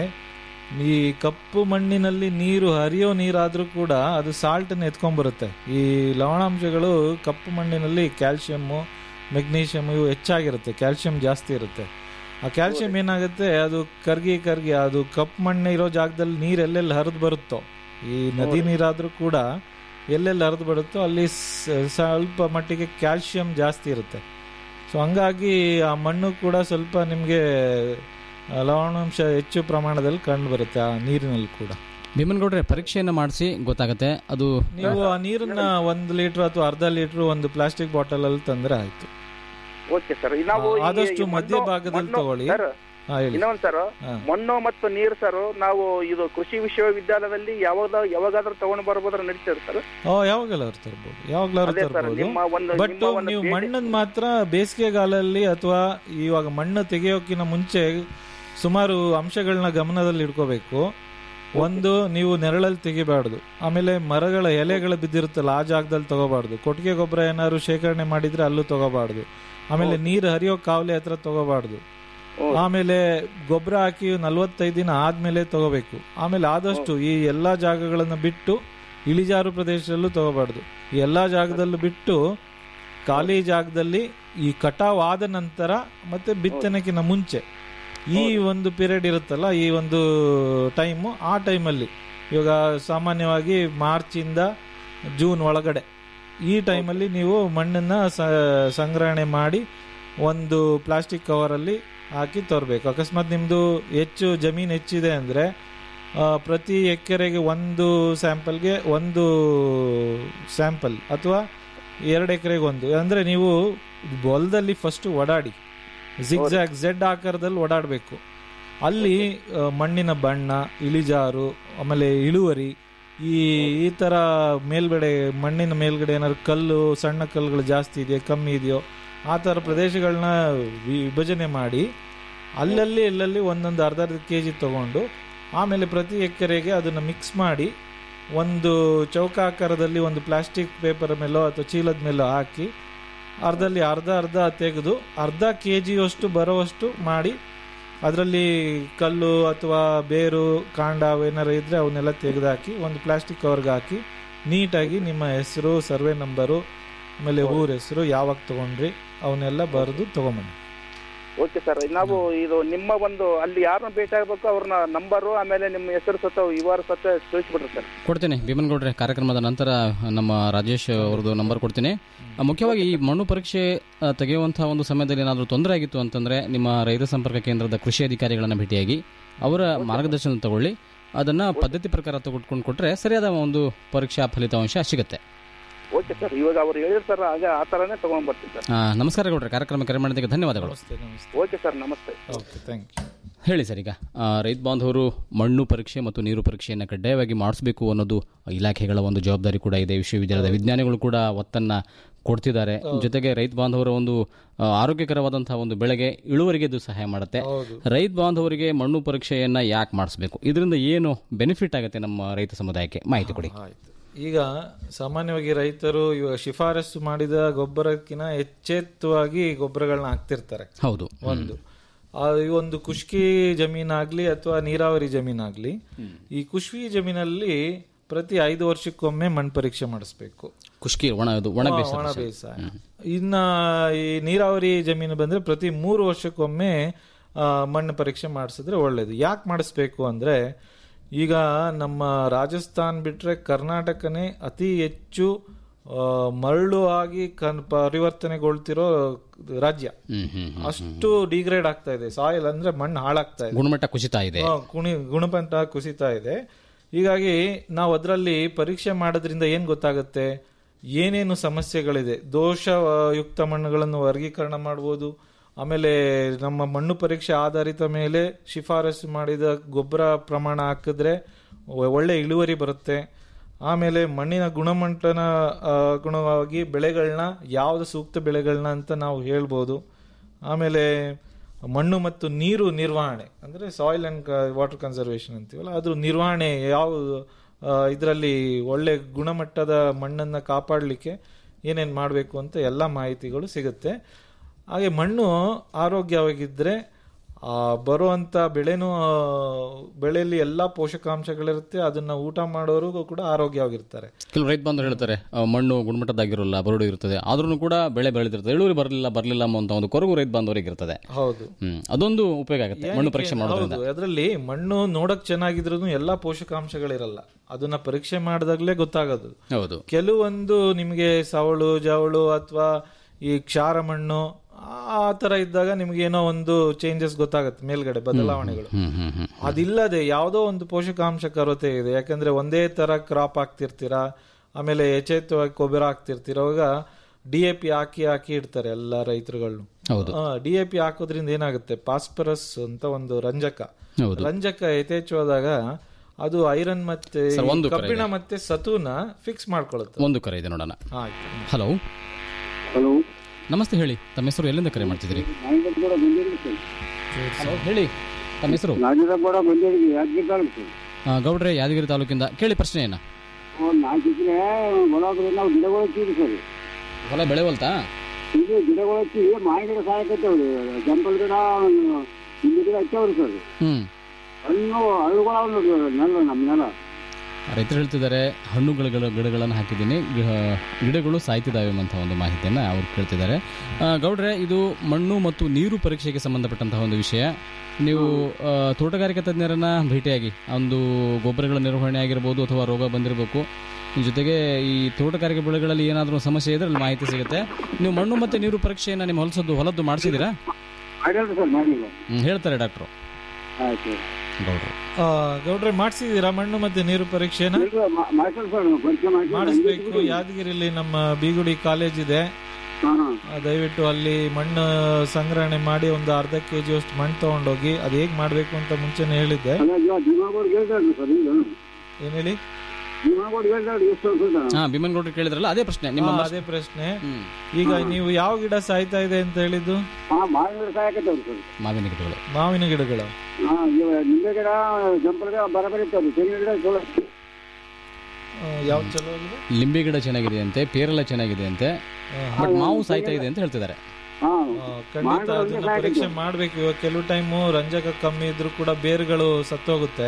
Speaker 12: ಈ ಕಪ್ಪು ಮಣ್ಣಿನಲ್ಲಿ ನೀರು ಹರಿಯೋ ನೀರಾದ್ರೂ ಕೂಡ ಅದು ಸಾಲ್ಟ್ ಎತ್ಕೊಂಡ್ಬರುತ್ತೆ ಈ ಲವಣಾಂಶಗಳು ಕಪ್ಪು ಮಣ್ಣಿನಲ್ಲಿ ಕ್ಯಾಲ್ಸಿಯಮ್ಮು ಮೆಗ್ನೀಷಿಯಮ್ ಇವು ಹೆಚ್ಚಾಗಿರುತ್ತೆ ಕ್ಯಾಲ್ಸಿಯಂ ಜಾಸ್ತಿ ಇರುತ್ತೆ ಆ ಕ್ಯಾಲ್ಸಿಯಂ ಏನಾಗುತ್ತೆ ಅದು ಕರ್ಗಿ ಕರ್ಗಿ ಅದು ಕಪ್ಪು ಮಣ್ಣು ಇರೋ ಜಾಗದಲ್ಲಿ ನೀರು ಎಲ್ಲೆಲ್ಲಿ ಹರಿದು ಬರುತ್ತೋ ಈ ನದಿ ನೀರಾದ್ರೂ ಕೂಡ ಎಲ್ಲೆಲ್ಲಿ ಹರಿದು ಬರುತ್ತೋ ಅಲ್ಲಿ ಸ- ಸ್ವಲ್ಪ ಮಟ್ಟಿಗೆ ಕ್ಯಾಲ್ಸಿಯಂ ಜಾಸ್ತಿ ಇರುತ್ತೆ ಸೊ ಹಂಗಾಗಿ ಆ ಮಣ್ಣು ಕೂಡ ಸ್ವಲ್ಪ ನಿಮಗೆ ಲವಣಾಂಶ ಹೆಚ್ಚು ಪ್ರಮಾಣದಲ್ಲಿ ಕಂಡು ಬರುತ್ತೆ ಆ ನೀರಿನಲ್ಲಿ ಕೂಡ
Speaker 11: ಭೀಮನ್ಗೌಡ್ರೆ ಪರೀಕ್ಷೆಯನ್ನು ಮಾಡಿಸಿ ಗೊತ್ತಾಗುತ್ತೆ ಅದು
Speaker 12: ನೀವು ಆ ನೀರನ್ನ ಒಂದು ಲೀಟರ್ ಅಥವಾ ಅರ್ಧ ಲೀಟರ್ ಒಂದು ಪ್ಲಾಸ್ಟಿಕ್ ಬಾಟಲ್ ಅಲ್ಲಿ ತಂದ್ರೆ ಆಯ್ತು
Speaker 13: ಓಕೆ ಸರ್ ನಾವು ಈ-
Speaker 12: ಆದಷ್ಟು
Speaker 13: ಈ ಮಣ್ಣು-
Speaker 12: ಮಧ್ಯಭಾಗದಲ್ಲಿ
Speaker 13: ಮಣ್ಣು-
Speaker 12: ತಗೊಳ್ಳಿ.
Speaker 13: ಸರ್,
Speaker 12: ಹಾ, ಹೇಳಿ.
Speaker 13: ಇನ್ನೊಂದ್ ಸರ್
Speaker 12: ಹಾ.
Speaker 13: ಮಣ್ಣು ಮತ್ತು ನೀರು ಸರ್ ನಾವು ಇದು ಕೃಷಿ ವಿಶ್ವವಿದ್ಯಾಲಯದಲ್ಲಿ ಯಾವಾಗ ಯಾವಾಗಾದ್ರೂ ತಗೊಂಡು ಬರ್ಬೋದ್ರ ನಡೀತದೆ ಸರ್
Speaker 12: ಓ ಯಾವಾಗಲಾದ್ರು ತರ್ಬೋದು ಯಾವಾಗಲಾದ್ರು
Speaker 13: ಅದೇ ಸರ್, ನಿಮ್ಮ
Speaker 12: ತರ್ಬೋದು
Speaker 13: ಒಂದು-
Speaker 12: ಬಟ್
Speaker 13: ನಿಮ್ಮ ಒಂದು
Speaker 12: ನೀವು
Speaker 13: ಭೇಟಿ-
Speaker 12: ಮಣ್ಣನ್ ಮಾತ್ರ ಬೇಸಿಗೆಗಾಲಲ್ಲಿ ಅಥವಾ ಇವಾಗ ಮಣ್ಣು ತೆಗೆಯೋಕಿನ ಮುಂಚೆ ಸುಮಾರು ಅಂಶಗಳನ್ನ ಗಮನದಲ್ಲಿ ಇಟ್ಕೋಬೇಕು ಒಂದು ನೀವು ನೆರಳಲ್ಲಿ ತೆಗಿಬಾರ್ದು ಆಮೇಲೆ ಮರಗಳ ಎಲೆಗಳು ಬಿದ್ದಿರುತ್ತಲ್ಲ ಆ ಜಾಗದಲ್ಲಿ ತಗೋಬಾರ್ದು ಕೊಟ್ಟಿಗೆ ಗೊಬ್ಬರ ಏನಾದ್ರು ಶೇಖರಣೆ ಮಾಡಿದ್ರೆ ಅಲ್ಲೂ ತಗೋಬಾರ್ದು ಆಮೇಲೆ ನೀರು ಹರಿಯೋ ಕಾವಲೆ ಹತ್ರ ತಗೋಬಾರ್ದು ಆಮೇಲೆ ಗೊಬ್ಬರ ಹಾಕಿ ನಲ್ವತ್ತೈದು ದಿನ ಆದ್ಮೇಲೆ ತಗೋಬೇಕು ಆಮೇಲೆ ಆದಷ್ಟು ಈ ಎಲ್ಲಾ ಜಾಗಗಳನ್ನ ಬಿಟ್ಟು ಇಳಿಜಾರು ಪ್ರದೇಶದಲ್ಲೂ ತಗೋಬಾರ್ದು ಈ ಎಲ್ಲಾ ಜಾಗದಲ್ಲೂ ಬಿಟ್ಟು ಖಾಲಿ ಜಾಗದಲ್ಲಿ ಈ ಕಟಾವ್ ಆದ ನಂತರ ಮತ್ತೆ ಬಿತ್ತನೆಗಿನ ಮುಂಚೆ ಈ ಒಂದು ಪೀರಿಯಡ್ ಇರುತ್ತಲ್ಲ ಈ ಒಂದು ಟೈಮು ಆ ಟೈಮಲ್ಲಿ ಇವಾಗ ಸಾಮಾನ್ಯವಾಗಿ ಮಾರ್ಚಿಂದ ಜೂನ್ ಒಳಗಡೆ ಈ ಟೈಮಲ್ಲಿ ನೀವು ಮಣ್ಣನ್ನು ಸ- ಸಂಗ್ರಹಣೆ ಮಾಡಿ ಒಂದು ಪ್ಲಾಸ್ಟಿಕ್ ಕವರಲ್ಲಿ ಹಾಕಿ ತರಬೇಕು ಅಕಸ್ಮಾತ್ ನಿಮ್ಮದು ಹೆಚ್ಚು ಜಮೀನು ಹೆಚ್ಚಿದೆ ಅಂದರೆ ಪ್ರತಿ ಎಕರೆಗೆ ಒಂದು ಸ್ಯಾಂಪಲ್ಗೆ ಒಂದು ಸ್ಯಾಂಪಲ್ ಅಥವಾ ಎರಡು ಎಕರೆಗೆ ಒಂದು ಅಂದರೆ ನೀವು ಹೊಲದಲ್ಲಿ ಫಸ್ಟ್ ಓಡಾಡಿ ಜಿಗ್ಜಾಗ್ ಝೆಡ್ ಆಕಾರದಲ್ಲಿ ಓಡಾಡಬೇಕು ಅಲ್ಲಿ ಆ, ಮಣ್ಣಿನ ಬಣ್ಣ ಇಳಿಜಾರು ಆಮೇಲೆ ಇಳುವರಿ ಈ ಈ ಥರ ಮೇಲ್ಗಡೆ ಮಣ್ಣಿನ ಮೇಲ್ಗಡೆ ಏನಾದ್ರು ಕಲ್ಲು ಸಣ್ಣ ಕಲ್ಲುಗಳು ಜಾಸ್ತಿ ಇದೆಯೋ ಕಮ್ಮಿ ಇದೆಯೋ ಆ ಥರ ಪ್ರದೇಶಗಳನ್ನ ವಿ- ವಿಭಜನೆ ಮಾಡಿ ಅಲ್ಲಲ್ಲಿ ಎಲ್ಲಲ್ಲಿ ಒಂದೊಂದು ಅರ್ಧ ಅರ್ಧ ಕೆ ಜಿ ತೊಗೊಂಡು ಆಮೇಲೆ ಪ್ರತಿ ಎಕರೆಗೆ ಅದನ್ನು ಮಿಕ್ಸ್ ಮಾಡಿ ಒಂದು ಚೌಕಾಕಾರದಲ್ಲಿ ಒಂದು ಪ್ಲಾಸ್ಟಿಕ್ ಪೇಪರ್ ಮೇಲೋ ಅಥವಾ ಚೀಲದ ಮೇಲೋ ಹಾಕಿ ಅರ್ಧಲ್ಲಿ ಅರ್ಧ ಅರ್ಧ ತೆಗೆದು ಅರ್ಧ ಕೆ ಜಿಯಷ್ಟು ಬರೋವಷ್ಟು ಮಾಡಿ ಅದರಲ್ಲಿ ಕಲ್ಲು ಅಥವಾ ಬೇರು ಕಾಂಡ ಅವೇನಾರು ಇದ್ದರೆ ಅವನ್ನೆಲ್ಲ ತೆಗೆದುಹಾಕಿ ಒಂದು ಪ್ಲಾಸ್ಟಿಕ್ ಕವರ್ಗೆ ಹಾಕಿ ನೀಟಾಗಿ ನಿಮ್ಮ ಹೆಸರು ಸರ್ವೆ ನಂಬರು ಆಮೇಲೆ ಊರ ಹೆಸರು ಯಾವಾಗ ತೊಗೊಂಡ್ರಿ ಅವನ್ನೆಲ್ಲ ಬರೆದು ತೊಗೊಂಬನ್ನಿ
Speaker 13: ಓಕೆ ಸರ್ ನಾವು ಇದು ನಿಮ್ಮ ಒಂದು ಅಲ್ಲಿ ಯಾರನ್ನ ಭೇಟಿ ಆಗ್ಬೇಕು ಅವ್ರನ್ನ ನಂಬರು ಆಮೇಲೆ ನಿಮ್ಮ ಹೆಸರು ಸತ ವಿವರ ಸತ ತಿಳಿಸ್ಬಿಡ್ರಿ ಸರ್
Speaker 11: ಕೊಡ್ತೇನೆ ಭೀಮನ್ಗೌಡ್ರೆ ಕಾರ್ಯಕ್ರಮದ ನಂತರ ನಮ್ಮ ರಾಜೇಶ್ ಅವ್ರದ್ದು ನಂಬರ್ ಕೊಡ್ತೀನಿ ಆ, ಮುಖ್ಯವಾಗಿ ಈ ಮಣ್ಣು ಪರೀಕ್ಷೆ ಆ, ತೆಗೆಯುವಂತಹ ಒಂದು ಸಮಯದಲ್ಲಿ ಏನಾದರೂ ತೊಂದರೆ ಆಗಿತ್ತು ಅಂತಂದ್ರೆ ನಿಮ್ಮ ರೈತ ಸಂಪರ್ಕ ಕೇಂದ್ರದ ಕೃಷಿ ಅಧಿಕಾರಿಗಳನ್ನ ಭೇಟಿಯಾಗಿ ಅವರ ಮಾರ್ಗದರ್ಶನ ತಗೊಳ್ಳಿ ಅದನ್ನ ಪದ್ಧತಿ ಪ್ರಕಾರ ತಗೊಂಡ್ಕೊಂಡು ಕೊಟ್ರೆ ಸರಿಯಾದ ಒಂದು ಪರೀಕ್ಷಾ ಫಲಿತಾಂಶ ಸಿಗುತ್ತೆ
Speaker 13: ಓಕೆ ಸರ್ ಇವಾಗ ಅವ್ರು ಹೇಳಿದ್ರು ಸರ್ ಹಾಗೆ ಆ ಥರನೇ ತಗೊಂಡ್ ಬರ್ತೀವಿ ಸರ್
Speaker 11: ಆ, ನಮಸ್ಕಾರ ಗೌಡ್ರೆ ಕಾರ್ಯಕ್ರಮ ಕರೆ ಮಾಡಿದ್ದಕ್ಕೆ ಧನ್ಯವಾದಗಳು
Speaker 13: ಓಕೆ ಸರ್ ನಮಸ್ತೆ
Speaker 12: ಓಕೆ ಥ್ಯಾಂಕ್ ಯು
Speaker 11: ಹೇಳಿ ಸರ್ ಈಗ ಆ, ರೈತ ಬಾಂಧವರು ಮಣ್ಣು ಪರೀಕ್ಷೆ ಮತ್ತು ನೀರು ಪರೀಕ್ಷೆಯನ್ನು ಕಡ್ಡಾಯವಾಗಿ ಮಾಡಿಸಬೇಕು ಅನ್ನೋದು ಇಲಾಖೆಗಳ ಒಂದು ಜವಾಬ್ದಾರಿ ಕೂಡ ಇದೆ ವಿಶ್ವವಿದ್ಯಾಲಯದ ವಿಜ್ಞಾನಿಗಳು ಕೂಡ ಒತ್ತನ್ನ ಕೊಡ್ತಿದ್ದಾರೆ ಜೊತೆಗೆ ರೈತ ಬಾಂಧವರ ಒಂದು ಆ, ಆರೋಗ್ಯಕರವಾದಂತಹ ಒಂದು ಬೆಳೆಗೆ ಇಳುವರಿಗೆ ಇದು ಸಹಾಯ ಮಾಡುತ್ತೆ
Speaker 12: ಹೌದು.
Speaker 11: ರೈತ ಬಾಂಧವರಿಗೆ ಮಣ್ಣು ಪರೀಕ್ಷೆಯನ್ನ ಯಾಕೆ ಮಾಡಿಸ್ಬೇಕು ಇದರಿಂದ ಏನು ಬೆನಿಫಿಟ್ ಆಗುತ್ತೆ ನಮ್ಮ ರೈತ ಸಮುದಾಯಕ್ಕೆ ಮಾಹಿತಿ ಕೊಡಿ
Speaker 12: ಆಯ್ತು ಈಗ ಸಾಮಾನ್ಯವಾಗಿ ರೈತರು ಇವಾಗ ಶಿಫಾರಸು ಮಾಡಿದ ಗೊಬ್ಬರಕ್ಕಿಂತ ಎಚ್ಚೆತ್ತವಾಗಿ ಗೊಬ್ಬರಗಳನ್ನ ಹಾಕ್ತಿರ್ತಾರೆ
Speaker 11: ಹೌದು
Speaker 12: ಒಂದು ಆ, ಈ ಒಂದು ಖುಷ್ಕಿ ಜಮೀನಾಗ್ಲಿ ಅಥವಾ ನೀರಾವರಿ ಜಮೀನಾಗ್ಲಿ ಈ ಖುಷ್ಕಿ ಜಮೀನಲ್ಲಿ ಪ್ರತಿ ಐದು ವರ್ಷಕ್ಕೊಮ್ಮೆ ಮಣ್ಣು ಪರೀಕ್ಷೆ ಮಾಡಿಸ್ಬೇಕು
Speaker 11: ಖುಷ್ಕಿ ಒಣ ಇದು ಒಣ
Speaker 12: ಹಾ,
Speaker 11: ಬೇಸಾಯ.
Speaker 12: ಒಣ ಬೇಸಾಯ ಇನ್ನ ಈ ನೀರಾವರಿ ಜಮೀನು ಬಂದ್ರೆ ಪ್ರತಿ ಮೂರು ವರ್ಷಕ್ಕೊಮ್ಮೆ ಆ, ಮಣ್ಣು ಪರೀಕ್ಷೆ ಮಾಡಿಸಿದ್ರೆ ಒಳ್ಳೇದು ಯಾಕೆ ಮಾಡಿಸ್ಬೇಕು ಅಂದ್ರೆ ಈಗ ನಮ್ಮ ರಾಜಸ್ಥಾನ್ ಬಿಟ್ರೆ ಕರ್ನಾಟಕನೇ ಅತಿ ಹೆಚ್ಚು ಆ, ಮರಳು ಆಗಿ ಕನ್ ಪರಿವರ್ತನೆಗೊಳ್ತಿರೋ ರಾಜ್ಯ
Speaker 11: ಹ್ಮ್, ಹ್ಮ್, ಹ್ಮ್.
Speaker 12: ಅಷ್ಟು ಡಿಗ್ರೇಡ್ ಆಗ್ತಾ ಇದೆ ಸಾಯಿಲ್ ಅಂದ್ರೆ ಮಣ್ಣು ಹಾಳಾಗ್ತಾ ಇದೆ
Speaker 11: ಗುಣಮಟ್ಟ ಕುಸಿತಾ ಇದೆ
Speaker 12: ಹಾ, ಗುಣಿ ಗುಣಮಟ್ಟ ಕುಸಿತಾ ಇದೆ ಹೀಗಾಗಿ ನಾವು ಅದರಲ್ಲಿ ಪರೀಕ್ಷೆ ಮಾಡೋದ್ರಿಂದ ಏನ್ ಗೊತ್ತಾಗುತ್ತೆ ಏನೇನು ಸಮಸ್ಯೆಗಳಿದೆ ದೋಷಯುಕ್ತ ಮಣ್ಣುಗಳನ್ನು ವರ್ಗೀಕರಣ ಮಾಡ್ಬೋದು ಆಮೇಲೆ ನಮ್ಮ ಮಣ್ಣು ಪರೀಕ್ಷೆ ಆಧಾರಿತ ಮೇಲೆ ಶಿಫಾರಸು ಮಾಡಿದ ಗೊಬ್ಬರ ಪ್ರಮಾಣ ಹಾಕಿದ್ರೆ ಒ- ಒಳ್ಳೆ ಇಳುವರಿ ಬರುತ್ತೆ ಆಮೇಲೆ ಮಣ್ಣಿನ ಗುಣಮಟ್ಟನ ಆ, ಗುಣವಾಗಿ ಬೆಳೆಗಳನ್ನ ಯಾವ್ದು ಸೂಕ್ತ ಬೆಳೆಗಳನ್ನ ಅಂತ ನಾವು ಹೇಳ್ಬೋದು ಆಮೇಲೆ ಮಣ್ಣು ಮತ್ತು ನೀರು ನಿರ್ವಹಣೆ ಅಂದರೆ ಸಾಯಿಲ್ ಆ್ಯಂಡ್ ವಾಟರ್ ಕನ್ಸರ್ವೇಷನ್ ಅಂತೀವಲ್ಲ ಅದ್ರ ನಿರ್ವಹಣೆ ಯಾವ ಇದರಲ್ಲಿ ಒಳ್ಳೆ ಗುಣಮಟ್ಟದ ಮಣ್ಣನ್ನು ಕಾಪಾಡಲಿಕ್ಕೆ ಏನೇನು ಮಾಡಬೇಕು ಅಂತ ಎಲ್ಲ ಮಾಹಿತಿಗಳು ಸಿಗುತ್ತೆ ಹಾಗೆ ಮಣ್ಣು ಆರೋಗ್ಯವಾಗಿದ್ದರೆ ಆ, ಬರುವಂತ ಬೆಳೆನೂ ಆ, ಬೆಳೆಯಲ್ಲಿ ಎಲ್ಲಾ ಪೋಷಕಾಂಶಗಳಿರುತ್ತೆ ಅದನ್ನ ಊಟ ಮಾಡೋರು ಕೂಡ ಆರೋಗ್ಯವಾಗಿರ್ತಾರೆ
Speaker 11: ಕೆಲವು ರೈತ ಬಾಂಧವರು ಹೇಳ್ತಾರೆ ಆ, ಮಣ್ಣು ಗುಣಮಟ್ಟದಾಗಿರೋಲ್ಲ ಬರಡು ಇರ್ತದೆ ಆದ್ರೂ ಕೂಡ ಬೆಳೆ ಬೆಳೆದಿರ್ತದೆ ಇಳುವರಿ ಬರಲಿಲ್ಲ ಬರಲಿಲ್ಲ ಅಂತ ಒಂದು ಕೊರಗು ರೈತ ಬಾಂಧವರಿಗೆ ಇರ್ತದೆ
Speaker 12: ಹೌದು
Speaker 11: ಹ್ಮ್ ಅದೊಂದು ಉಪಯೋಗ ಆಗುತ್ತೆ ಮಣ್ಣು ಪರೀಕ್ಷೆ ಮಾಡೋದ್ರಿಂದ
Speaker 12: ಹೌದು ಅದರಲ್ಲಿ ಮಣ್ಣು ನೋಡಕ್ ಚೆನ್ನಾಗಿದ್ರು ಎಲ್ಲಾ ಪೋಷಕಾಂಶಗಳಿರಲ್ಲ ಅದನ್ನ ಪರೀಕ್ಷೆ ಮಾಡಿದಾಗ್ಲೇ ಗೊತ್ತಾಗೋದು
Speaker 11: ಹೌದು
Speaker 12: ಕೆಲವೊಂದು ನಿಮಗೆ ಸವಳು ಜವಳು ಅಥವಾ ಈ ಕ್ಷಾರ ಮಣ್ಣು ಆ ತರ ಇದ್ದಾಗ ನಿಮ್ಗೆ ಏನೋ ಒಂದು ಚೇಂಜಸ್ ಗೊತ್ತಾಗುತ್ತೆ ಮೇಲ್ಗಡೆ ಬದಲಾವಣೆಗಳು
Speaker 11: ಹ್ಮ್ ಹ್ಮ್ ಹ್ಮ್
Speaker 12: ಅದಿಲ್ಲದೆ ಯಾವುದೋ ಒಂದು ಪೋಷಕಾಂಶ ಕೊರತೆ ಇದೆ ಯಾಕಂದ್ರೆ ಒಂದೇ ತರ ಕ್ರಾಪ್ ಹಾಕ್ತಿರ್ತೀರಾ ಆಮೇಲೆ ಯಥೇಚ್ಛವಾಗಿ ಗೊಬ್ಬರ ಹಾಕ್ತಿರ್ತೀರ ಅವಾಗ ಡಿ ಎ ಪಿ ಹಾಕಿ ಹಾಕಿ ಇಡ್ತಾರೆ ಎಲ್ಲ ರೈತರುಗಳು
Speaker 11: ಹೌದು.
Speaker 12: ಡಿ ಎ ಪಿ ಹಾಕೋದ್ರಿಂದ ಏನಾಗುತ್ತೆ ಪಾಸ್ಪರಸ್ ಅಂತ ಒಂದು ರಂಜಕ
Speaker 11: ಹೌದು.
Speaker 12: ರಂಜಕ ಯಥೇಚ್ಛವಾದಾಗ ಅದು ಐರನ್ ಮತ್ತೆ
Speaker 11: ಸರ್, ಒಂದು ಕರೆ
Speaker 12: ಕಬ್ಬಿಣ
Speaker 11: ಇದೆ.
Speaker 12: ಮತ್ತೆ ಸತುನ ಫಿಕ್ಸ್ ಮಾಡ್ಕೊಳ್ಳುತ್ತೆ
Speaker 11: ಒಂದು ಕರೆ ಇದೆ ನೋಡೋಣ
Speaker 12: ಆಯ್ತು
Speaker 11: ಹಲೋ
Speaker 14: ಹಲೋ
Speaker 11: ನಮಸ್ತೆ ಹೇಳಿ ತಮ್ಮ ಹೆಸರು ಎಲ್ಲಿಂದ ಕರೆ ಮಾಡ್ತಿದ್ದೀರಿ ಹಲೋ ಹೇಳಿ ತಮ್ಮ ಹೆಸರು
Speaker 14: ನಾಗೇಂದ್ರಗೌಡ ಬಂದೇರಿಗೆ ಯಾದಗಿರಿ ತಾಲೂಕು
Speaker 11: ಆ, ಗೌಡ್ರೆ ಯಾದಗಿರಿ ತಾಲೂಕಿಂದ ಕೇಳಿ ಪ್ರಶ್ನೆ ಏನ
Speaker 14: ಒಂದು ನಾಲ್ಕು ಎಕರೆ ಹೊಲ ಹಾಕಿದ್ರೆ ನಾವು ಗಿಡಗಳು ಹಚ್ಚಿದ್ವಿ ಸರ್
Speaker 11: ಹೊಲ ಬೆಳೆವಲ್ತಾ
Speaker 14: ಇದು ಗಿಡಗಳು ಹಚ್ಚಿ ಮಾವಿನ ಗಿಡ ಸಾಯಕತ್ತವ್ರಿ ಜಂಪಲ್ ಗಿಡ ಇಲ್ಲಿ ಗಿಡ ಹಚ್ಚವ್ರಿ ಸರ್
Speaker 11: ಹ್ಮ್
Speaker 14: ಹಣ್ಣು ಹಣ್ಣುಗಳು ಅವ್ ನೋಡ್ರಿ ನೆಲ ನಮ್ಮ ನೆಲ
Speaker 11: ರೈತರು ಹೇಳ್ತಿದ್ದಾರೆ ಹಣ್ಣುಗಳ ಗಿಡ- ಗಿಡಗಳನ್ನು ಹಾಕಿದ್ದೀನಿ ಗಿ- ಗಿಡಗಳು ಸಾಯ್ತಿದ್ದಾವೆ ಅಂತ ಒಂದು ಮಾಹಿತಿಯನ್ನು ಅವ್ರು ಕೇಳ್ತಿದ್ದಾರೆ ಆ, ಗೌಡ್ರೆ ಇದು ಮಣ್ಣು ಮತ್ತು ನೀರು ಪರೀಕ್ಷೆಗೆ ಸಂಬಂಧಪಟ್ಟಂತಹ ಒಂದು ವಿಷಯ ನೀವು ಆ, ತೋಟಗಾರಿಕಾ ತಜ್ಞರನ್ನ ಭೇಟಿಯಾಗಿ ಒಂದು ಗೊಬ್ಬರಗಳ ನಿರ್ವಹಣೆ ಆಗಿರ್ಬೋದು ಅಥವಾ ರೋಗ ಬಂದಿರಬೇಕು ಜೊತೆಗೆ ಈ ತೋಟಗಾರಿಕೆ ಬೆಳೆಗಳಲ್ಲಿ ಏನಾದರೂ ಸಮಸ್ಯೆ ಇದ್ರೆ ಅಲ್ಲಿ ಮಾಹಿತಿ ಸಿಗುತ್ತೆ ನೀವು ಮಣ್ಣು ಮತ್ತು ನೀರು ಪರೀಕ್ಷೆಯನ್ನು ನಿಮ್ಮ ಹೊಲಸದ್ದು ಹೊಲದ್ದು ಮಾಡಿಸಿದ್ದೀರಾ
Speaker 14: ಮಾಡಿಲ್ಲ ಸರ್ ಮಾಡಿಲ್ಲ
Speaker 11: ಹ್ಮ್, ಹೇಳ್ತಾರೆ ಡಾಕ್ಟ್ರು
Speaker 14: ಆಯ್ತು
Speaker 11: ಗೌಡ್ರು
Speaker 12: ಆ, ಗೌಡ್ರೆ ಮಾಡಿಸಿದೀರಾ ಮಣ್ಣು ಮತ್ತೆ ನೀರು ಪರೀಕ್ಷೆನ
Speaker 14: ಮಾಡ್ಸಲ್ ಸರ್ ಪರೀಕ್ಷೆ ಮಾಡಿ
Speaker 12: ಮಾಡಿಸ್ಬೇಕು ಯಾದಗಿರಿಲಿ ನಮ್ಮ ಬೀಗುಡಿ ಕಾಲೇಜ್ ಇದೆ ಆ, ದಯವಿಟ್ಟು ಅಲ್ಲಿ ಮಣ್ಣು ಸಂಗ್ರಹಣೆ ಮಾಡಿ ಒಂದು ಅರ್ಧ ಕೆಜಿ ಅಷ್ಟು ಮಣ್ಣು ತಗೊಂಡೋಗಿ ಅದು ಹೇಗ್ ಮಾಡ್ಬೇಕು ಅಂತ ಮುಂಚೆನೆ ಹೇಳಿದ್ದೆ
Speaker 14: ಭೀಮಾಗೋಡ್ ಹೇಳ್ತಾರ್ರಿ ಸರ್ ಈಗ
Speaker 12: ಏನ್ ಹೇಳಿ
Speaker 14: ಭೀಮಾಗೋಡ್ ಹೇಳ್ತಾರ್ರಿ ಎಷ್ಟು ವರ್ಷ
Speaker 11: ಹಾ ಭೀಮನ್ ಗೌಡ್ರು ಕೇಳಿದ್ರಲ್ಲ ಅದೇ ಪ್ರಶ್ನೆ ನಿಮ್ಮ
Speaker 12: ಹಾ,
Speaker 11: ಮಸ್-
Speaker 12: ಅದೇ ಪ್ರಶ್ನೆ ಈಗ ನೀವು ಯಾವ ಗಿಡ ಸಾಯ್ತಾ ಇದೆ ಅಂತ ಹೇಳಿದ್ದು
Speaker 14: ಹಾ ಮಾವಿನ ಗಿಡ ಸಾಯಕತ್ತವ್ರಿ ಸರ್
Speaker 11: ಮಾವಿನ ಗಿಡಗಳು
Speaker 12: ಮಾವಿನ ಗಿಡಗಳು
Speaker 14: ಹಾ ಇವ ನಿಂಬೆ ಗಿಡ ಜಂಪಲ್ ಗಿಡ ಬರಬರಿ ಇರ್ತಾವ್ರಿ ತೆಂಗಿನ ಗಿಡ ಚಲೋ
Speaker 12: ಯಾವ್ದು ಚಲೋ ಆಗಿದೆ
Speaker 11: ಲಿಂಬೆ ಗಿಡ ಚೆನ್ನಾಗಿದೆ ಅಂತೆ ಪೇರಲ ಚೆನ್ನಾಗಿದೆ ಅಂತೆ ಬಟ್ ಮಾವು ಸಾಯ್ತಾ ಇದೆ ಅಂತ ಹೇಳ್ತಿದ್ದಾರೆ
Speaker 12: ಆ, ಖಂಡಿತ ಅದನ್ನ ಪರೀಕ್ಷೆ ಮಾಡ್ಬೇಕು ಇವಾಗ ಕೆಲವು ಟೈಮು ರಂಜಕ ಕಮ್ಮಿ ಇದ್ರೂ ಕೂಡ ಬೇರುಗಳು ಸತ್ತೋಗುತ್ತೆ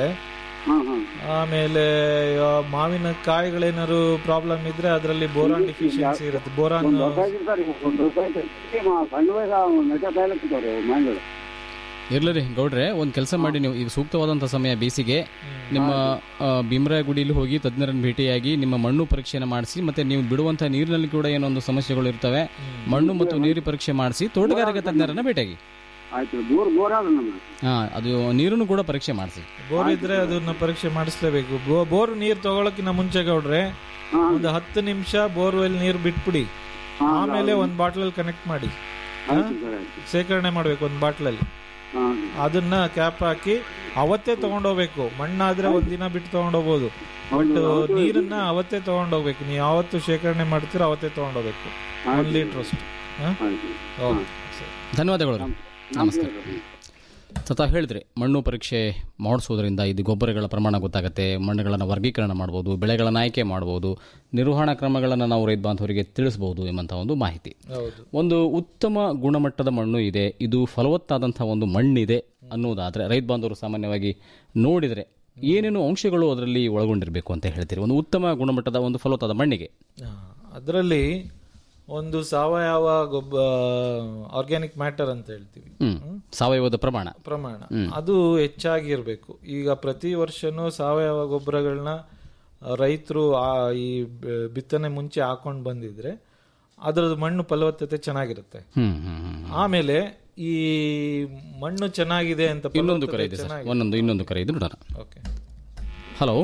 Speaker 12: ಆಮೇಲೆ ಆ, ಮಾವಿನ ಕಾಯಿಗಳೇನಾದ್ರು ಪ್ರಾಬ್ಲಮ್ ಇದ್ರೆ ಅದರಲ್ಲಿ ಬೋರಾನ್ ಡಿಫಿಷಿಯನ್ಸಿ ಇರುತ್ತೆ ಬೋರಾನ್
Speaker 14: ಒಂದು ರೂಪಾಯಿ ಸರ್ ಒಂದು ರೂಪಾಯಿ ಸಣ್ಣ ವಯಸ್ಸು ನಟ ಸಾಯ್ಲತ್ತಿದ್ದವ್ರಿ ಮಾವಿನ ಗಿಡ
Speaker 11: ಇರ್ಲಿ ರೀ ಗೌಡ್ರೆ ಒಂದು ಕೆಲಸ ಮಾಡಿ ನೀವು ಈಗ ಸೂಕ್ತವಾದಂಥ ಸಮಯ ಬೇಸಿಗೆ ನಿಮ್ಮ ಆ, ಭೀಮರಾಯ ಗುಡಿಯಲ್ಲಿ ಹೋಗಿ ತಜ್ಞರನ್ನು ಭೇಟಿಯಾಗಿ ನಿಮ್ಮ ಮಣ್ಣು ಪರೀಕ್ಷೆಯನ್ನು ಮಾಡಿಸಿ ಮತ್ತೆ ನೀವು ಬಿಡುವಂಥ ನೀರಿನಲ್ಲಿ ಕೂಡ ಏನೋ ಒಂದು ಸಮಸ್ಯೆಗಳು ಇರ್ತವೆ ಮಣ್ಣು ಮತ್ತು ನೀರು ಪರೀಕ್ಷೆ ಮಾಡಿಸಿ ತೋಟಗಾರಿಕಾ ತಜ್ಞರನ್ನ ಭೇಟಿಯಾಗಿ
Speaker 14: ಆಯ್ತು ಬೋರ್ ಬೋರ್ ಆದ ನಮ್ಮ
Speaker 11: ಹಾ ಅದು ನೀರನ್ನು ಕೂಡ ಪರೀಕ್ಷೆ ಮಾಡಿಸಿ
Speaker 12: ಬೋರ್ ಇದ್ರೆ ಅದನ್ನ ಪರೀಕ್ಷೆ ಮಾಡಿಸ್ಲೇಬೇಕು ಬೋ- ಬೋರ್ ನೀರ್ ತಗೊಳಕಿನ ಮುಂಚೆ ಗೌಡ್ರೆ ಒಂದು ಹತ್ತು ನಿಮಿಷ ಬೋರ್ವೆಲ್ ನೀರ್ ಬಿಟ್ಬಿಡಿ ಆಮೇಲೆ ಒಂದ್ ಬಾಟ್ಲಲ್ಲಿ ಕನೆಕ್ಟ್ ಮಾಡಿ ಹಾ? ಶೇಖರಣೆ ಮಾಡ್ಬೇಕು ಒಂದ್ ಬಾಟ್ಲಲ್ಲಿ ಅದನ್ನ ಕ್ಯಾಪ್ ಹಾಕಿ ಅವತ್ತೇ ತಗೊಂಡೋಗ್ಬೇಕು ಮಣ್ಣಾದ್ರೆ ಒಂದ್ ದಿನ ಬಿಟ್ಟು ತಗೊಂಡೋಗ್ಬೋದು ಬಟ್ ನೀರನ್ನ ಅವತ್ತೇ ತಗೊಂಡೋಗ್ಬೇಕು ನೀವು ಯಾವತ್ತು ಶೇಖರಣೆ ಮಾಡ್ತೀರೋ ಅವತ್ತೇ ತಗೊಂಡೋಗ್ಬೇಕು ಒಂದ್ ಲೀಟರ್ ಅಷ್ಟು ಹಾ? ಓಕೆ ಸರಿ.
Speaker 11: ಧನ್ಯವಾದಗಳು ರೀ. ನಮಸ್ಕಾರ ಸತಾ ಹೇಳಿದ್ರಿ ಮಣ್ಣು ಪರೀಕ್ಷೆ ಮಾಡಿಸೋದ್ರಿಂದ ಇದು ಗೊಬ್ಬರಗಳ ಪ್ರಮಾಣ ಗೊತ್ತಾಗುತ್ತೆ ಮಣ್ಣುಗಳನ್ನು ವರ್ಗೀಕರಣ ಮಾಡ್ಬೋದು ಬೆಳೆಗಳನ್ನು ಆಯ್ಕೆ ಮಾಡ್ಬೋದು ನಿರ್ವಹಣಾ ಕ್ರಮಗಳನ್ನು ನಾವು ರೈತ ಬಾಂಧವರಿಗೆ ತಿಳಿಸಬಹುದು ಎಂಬಂಥ ಒಂದು ಮಾಹಿತಿ
Speaker 12: ಹೌದು
Speaker 11: ಒಂದು ಉತ್ತಮ ಗುಣಮಟ್ಟದ ಮಣ್ಣು ಇದೆ ಇದು ಫಲವತ್ತಾದಂಥ ಒಂದು ಮಣ್ಣಿದೆ ಅನ್ನೋದಾದರೆ ರೈತ ಬಾಂಧವರು ಸಾಮಾನ್ಯವಾಗಿ ನೋಡಿದರೆ ಏನೇನು ಅಂಶಗಳು ಅದರಲ್ಲಿ ಒಳಗೊಂಡಿರಬೇಕು ಅಂತ ಹೇಳ್ತೀರಿ ಒಂದು ಉತ್ತಮ ಗುಣಮಟ್ಟದ ಒಂದು ಫಲವತ್ತಾದ ಮಣ್ಣಿಗೆ
Speaker 12: ಅದರಲ್ಲಿ ಒಂದು ಸಾವಯವ ಗೊಬ್ಬ ಆರ್ಗ್ಯಾನಿಕ್ ಮ್ಯಾಟರ್ ಅಂತ ಹೇಳ್ತೀವಿ
Speaker 11: ಹ್ಮ್ ಸಾವಯವದ ಪ್ರಮಾಣ
Speaker 12: ಪ್ರಮಾಣ
Speaker 11: ಹ್ಮ್.
Speaker 12: ಅದು ಹೆಚ್ಚಾಗಿರ್ಬೇಕು ಈಗ ಪ್ರತಿ ವರ್ಷನೂ ಸಾವಯವ ಗೊಬ್ಬರಗಳನ್ನ ರೈತರು ಈ ಬ- ಬಿತ್ತನೆ ಮುಂಚೆ ಹಾಕೊಂಡು ಬಂದಿದ್ರೆ ಅದರದ್ದು ಮಣ್ಣು ಫಲವತ್ತತೆ ಚೆನ್ನಾಗಿರುತ್ತೆ
Speaker 11: ಹ್ಮ್ ಹ್ಮ್ ಹ್ಮ್
Speaker 12: ಆಮೇಲೆ ಈ ಮಣ್ಣು ಚೆನ್ನಾಗಿದೆ ಅಂತ
Speaker 11: ಇನ್ನೊಂದು
Speaker 12: ಫಲವತ್ತತೆ
Speaker 11: ಕರೆ ಇದೆ ಸರ್
Speaker 12: ಚೆನ್ನಾಗಿದೆ.
Speaker 11: ಒಂದೊಂದು ಇನ್ನೊಂದು ಕರೆ ಇದೆ ನೋಡೋಣ
Speaker 12: ಓಕೆ
Speaker 11: ಹಲೋ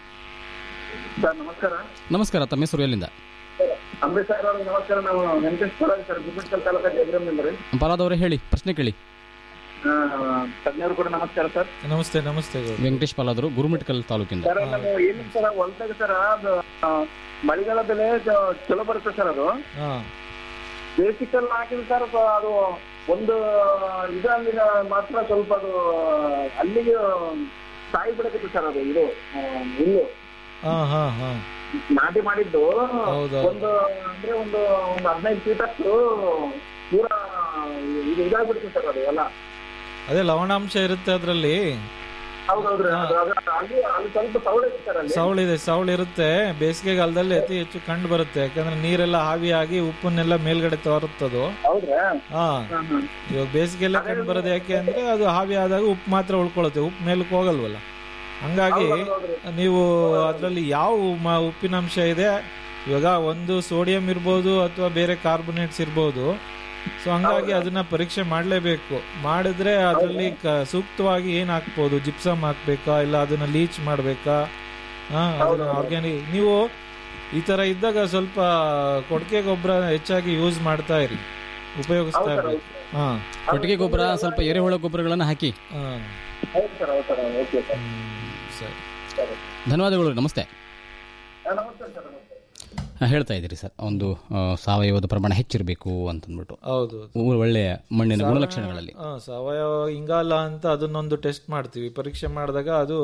Speaker 15: ಸರ್ ನಮಸ್ಕಾರ
Speaker 11: ನಮಸ್ಕಾರ ತಮ್ಮ ಹೆಸರು ಎಲ್ಲಿಂದ
Speaker 15: ಅಂಬರೀಶ್ ಸರ್ ಅವ್ರಿಗೆ ನಮಸ್ಕಾರ ನಾವು ವೆಂಕಟೇಶ್ವರ ಸರ್ ಗುಬ್ಬಡ್ಕಲ್ ತಾಲೂಕು ಜಯಗ್ರಾಮದಿಂದ ರೀ
Speaker 11: ಪರಾದವರೇ ಹೇಳಿ ಪ್ರಶ್ನೆ ಕೇಳಿ
Speaker 15: ಆ, ತಜ್ಞರು ಕೂಡ ನಮಸ್ಕಾರ ಸರ್
Speaker 12: ನಮಸ್ತೆ ನಮಸ್ತೆ
Speaker 11: ವೆಂಕಟೇಶ್ ಪಾಲಾದರು ಗುರುಮಿಟ್ಕಲ್ ತಾಲೂಕಿಂದ
Speaker 15: ಸರ್ ನಾವು ಏನಿಲ್ಲ ಸರ್ ಹೊಲ್ದಾಗ ಸರ್ ಅದು ಆ, ಮಳೆಗಾಲ ಬೆಲೆ ಚ- ಚಲೋ ಬರುತ್ತೆ ಸರ್ ಅದು
Speaker 12: ಹಾ
Speaker 15: ಬೇಸಿಕಲ್ ಹಾಕಿದ್ರೆ ಸರ್ ಅದು ಒಂದು ಇದರಲ್ಲಿ ಮಾತ್ರ ಸ್ವಲ್ಪ ಅದು ಅಲ್ಲಿಗೆ ಸಾಯಿ ಬಿಡಕತ್ತೆ ಸರ್ ಅದು ಇದು ಆ, ಹುಲ್ಲು
Speaker 12: ಹಾ ಹಾ ಹಾ
Speaker 15: ನಾಟಿ ಮಾಡಿದ್ದು
Speaker 12: ಹೌದೌದು.
Speaker 15: ಒಂದು ಅಂದ್ರೆ ಒಂದು ಒಂದು ಹದಿನೈದು ಫೀಟ್ ಅಷ್ಟು ಪೂರಾ ಇದು ಇದಾಗ್ಬಿಡುತ್ತೆ ಸರ್ ಅದು ಎಲ್ಲ
Speaker 12: ಅದೇ ಲವಣಾಂಶ ಇರುತ್ತೆ ಅದರಲ್ಲಿ
Speaker 15: ಹೌದೌದ್ರಿ ಅದು ಅದು ಅಲ್ಲಿ ಅಲ್ಲಿ ಸ್ವಲ್ಪ ಸೌಳು ಇದೆ ಸರ್ ಅಲ್ಲಿ
Speaker 12: ಸೌಳಿದೆ ಸೌಳು ಇರುತ್ತೆ ಬೇಸಿಗೆಗಾಲದಲ್ಲಿ ಅತಿ ಹೆಚ್ಚು ಕಂಡು ಬರುತ್ತೆ ಯಾಕಂದ್ರೆ ನೀರೆಲ್ಲ ಆವಿಯಾಗಿ ಉಪ್ಪನ್ನೆಲ್ಲ ಮೇಲ್ಗಡೆ ತೋರುತ್ತದು
Speaker 15: ಹೌದ್ರಾ
Speaker 12: ಹಾ ಇವಾಗ ಬೇಸಿಗೆಲ್ಲ ಕಂಡು ಬರೋದು ಯಾಕೆ ಅಂದ್ರೆ ಅದು ಆವಿ ಆದಾಗ ಉಪ್ಪು ಮಾತ್ರ ಉಳ್ಕೊಳ್ಳುತ್ತೆ ಉಪ್ಪು ಮೇಲಕ್ಕೆ ಹೋಗಲ್ವಲ್ಲ ಹಂಗಾಗಿ ನೀವು ಅದರಲ್ಲಿ ಯಾವ ಮ- ಉಪ್ಪಿನಂಶ ಇದೆ ಇವಾಗ ಒಂದು ಸೋಡಿಯಂ ಇರ್ಬೋದು ಅಥವಾ ಬೇರೆ ಕಾರ್ಬೊನೇಟ್ಸ್ ಇರ್ಬೋದು ಸೊ ಹಂಗಾಗಿ ಅದನ್ನ ಪರೀಕ್ಷೆ ಮಾಡಲೇಬೇಕು ಮಾಡಿದ್ರೆ ಅದರಲ್ಲಿ ಕ- ಸೂಕ್ತವಾಗಿ ಏನ್ ಹಾಕ್ಬೋದು ಜಿಪ್ಸಮ್ ಹಾಕ್ಬೇಕಾ ಇಲ್ಲ ಅದನ್ನ ಲೀಚ್ ಮಾಡ್ಬೇಕಾ ಹಾ ಅದನ್ನ ಆರ್ಗ್ಯಾನಿಕ್ ನೀವು ಈ ತರ ಇದ್ದಾಗ ಸ್ವಲ್ಪ ಕೊಟ್ಟಿಗೆ ಗೊಬ್ಬರ ಹೆಚ್ಚಾಗಿ ಯೂಸ್ ಮಾಡ್ತಾ ಇರಿ ಉಪಯೋಗಿಸ್ತಾ ಇರ್ಬೇಕು ಹಾ
Speaker 11: ಕೊಟ್ಟಿಗೆ ಗೊಬ್ಬರ ಸ್ವಲ್ಪ ಎರೆಹುಳ ಗೊಬ್ಬರಗಳನ್ನು ಹಾಕಿ
Speaker 12: ಹಾ
Speaker 15: ಹೌದು ಸರ್ ಹೌದು ಸರ್ ಓಕೆ ಸರ್
Speaker 12: ಸರಿ
Speaker 11: ಧನ್ಯವಾದಗಳು ನಮಸ್ತೆ
Speaker 15: ನಮಸ್ತೆ ಸರ್ ನಮಸ್ತೆ
Speaker 11: ಆ, ಹೇಳ್ತಾ ಇದ್ದೀರಿ ಸರ್ ಒಂದು ಆ, ಸಾವಯವದ ಪ್ರಮಾಣ ಹೆಚ್ಚಿರಬೇಕು ಅಂತಂದ್ಬಿಟ್ಟು
Speaker 12: ಹೌದು
Speaker 11: ಒ- ಒಳ್ಳೆಯ ಮಣ್ಣಿನ ಗುಣಲಕ್ಷಣಗಳಲ್ಲಿ
Speaker 12: ಆ, ಸಾವಯವ ಇಂಗಾಲ ಅಂತ ಅದನ್ನೊಂದು ಟೆಸ್ಟ್ ಮಾಡ್ತೀವಿ ಪರೀಕ್ಷೆ ಮಾಡಿದಾಗ ಅದು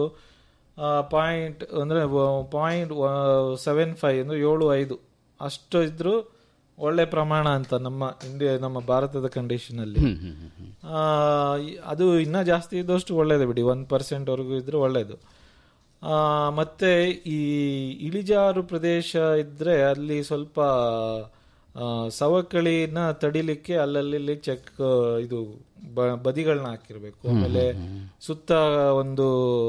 Speaker 12: ಪಾಯಿಂಟ್ ಅಂದ್ರೆ ಪಾಯಿಂಟ್ ಸೆವೆನ್ ಫೈವ್ ಅಂದ್ರೆ ಏಳು ಐದು ಅಷ್ಟು ಇದ್ರು ಒಳ್ಳೆ ಪ್ರಮಾಣ ಅಂತ ನಮ್ಮ ಇಂಡಿಯಾ ನಮ್ಮ ಭಾರತದ ಕಂಡೀಷನ್ ಅಲ್ಲಿ ಆ, ಈ- ಅದು ಇನ್ನ ಜಾಸ್ತಿ ಇದ್ದಷ್ಟು ಒಳ್ಳೇದು ಬಿಡಿ ಒನ್ ಪರ್ಸೆಂಟ್ ವರೆಗೂ ಇದ್ರೆ ಒಳ್ಳೇದು ಆ, ಮತ್ತೆ ಈ ಇಳಿಜಾರು ಪ್ರದೇಶ ಇದ್ರೆ ಅಲ್ಲಿ ಸ್ವಲ್ಪ ಆ, ಸವಕಳಿನ ತಡಿಲಿಕ್ಕೆ ಅಲ್ಲಲ್ಲಿ ಚೆಕ್ ಇದು ಬ- ಬದಿಗಳನ್ನ ಹಾಕಿರ್ಬೇಕು ಆಮೇಲೆ ಸುತ್ತ ಒಂದು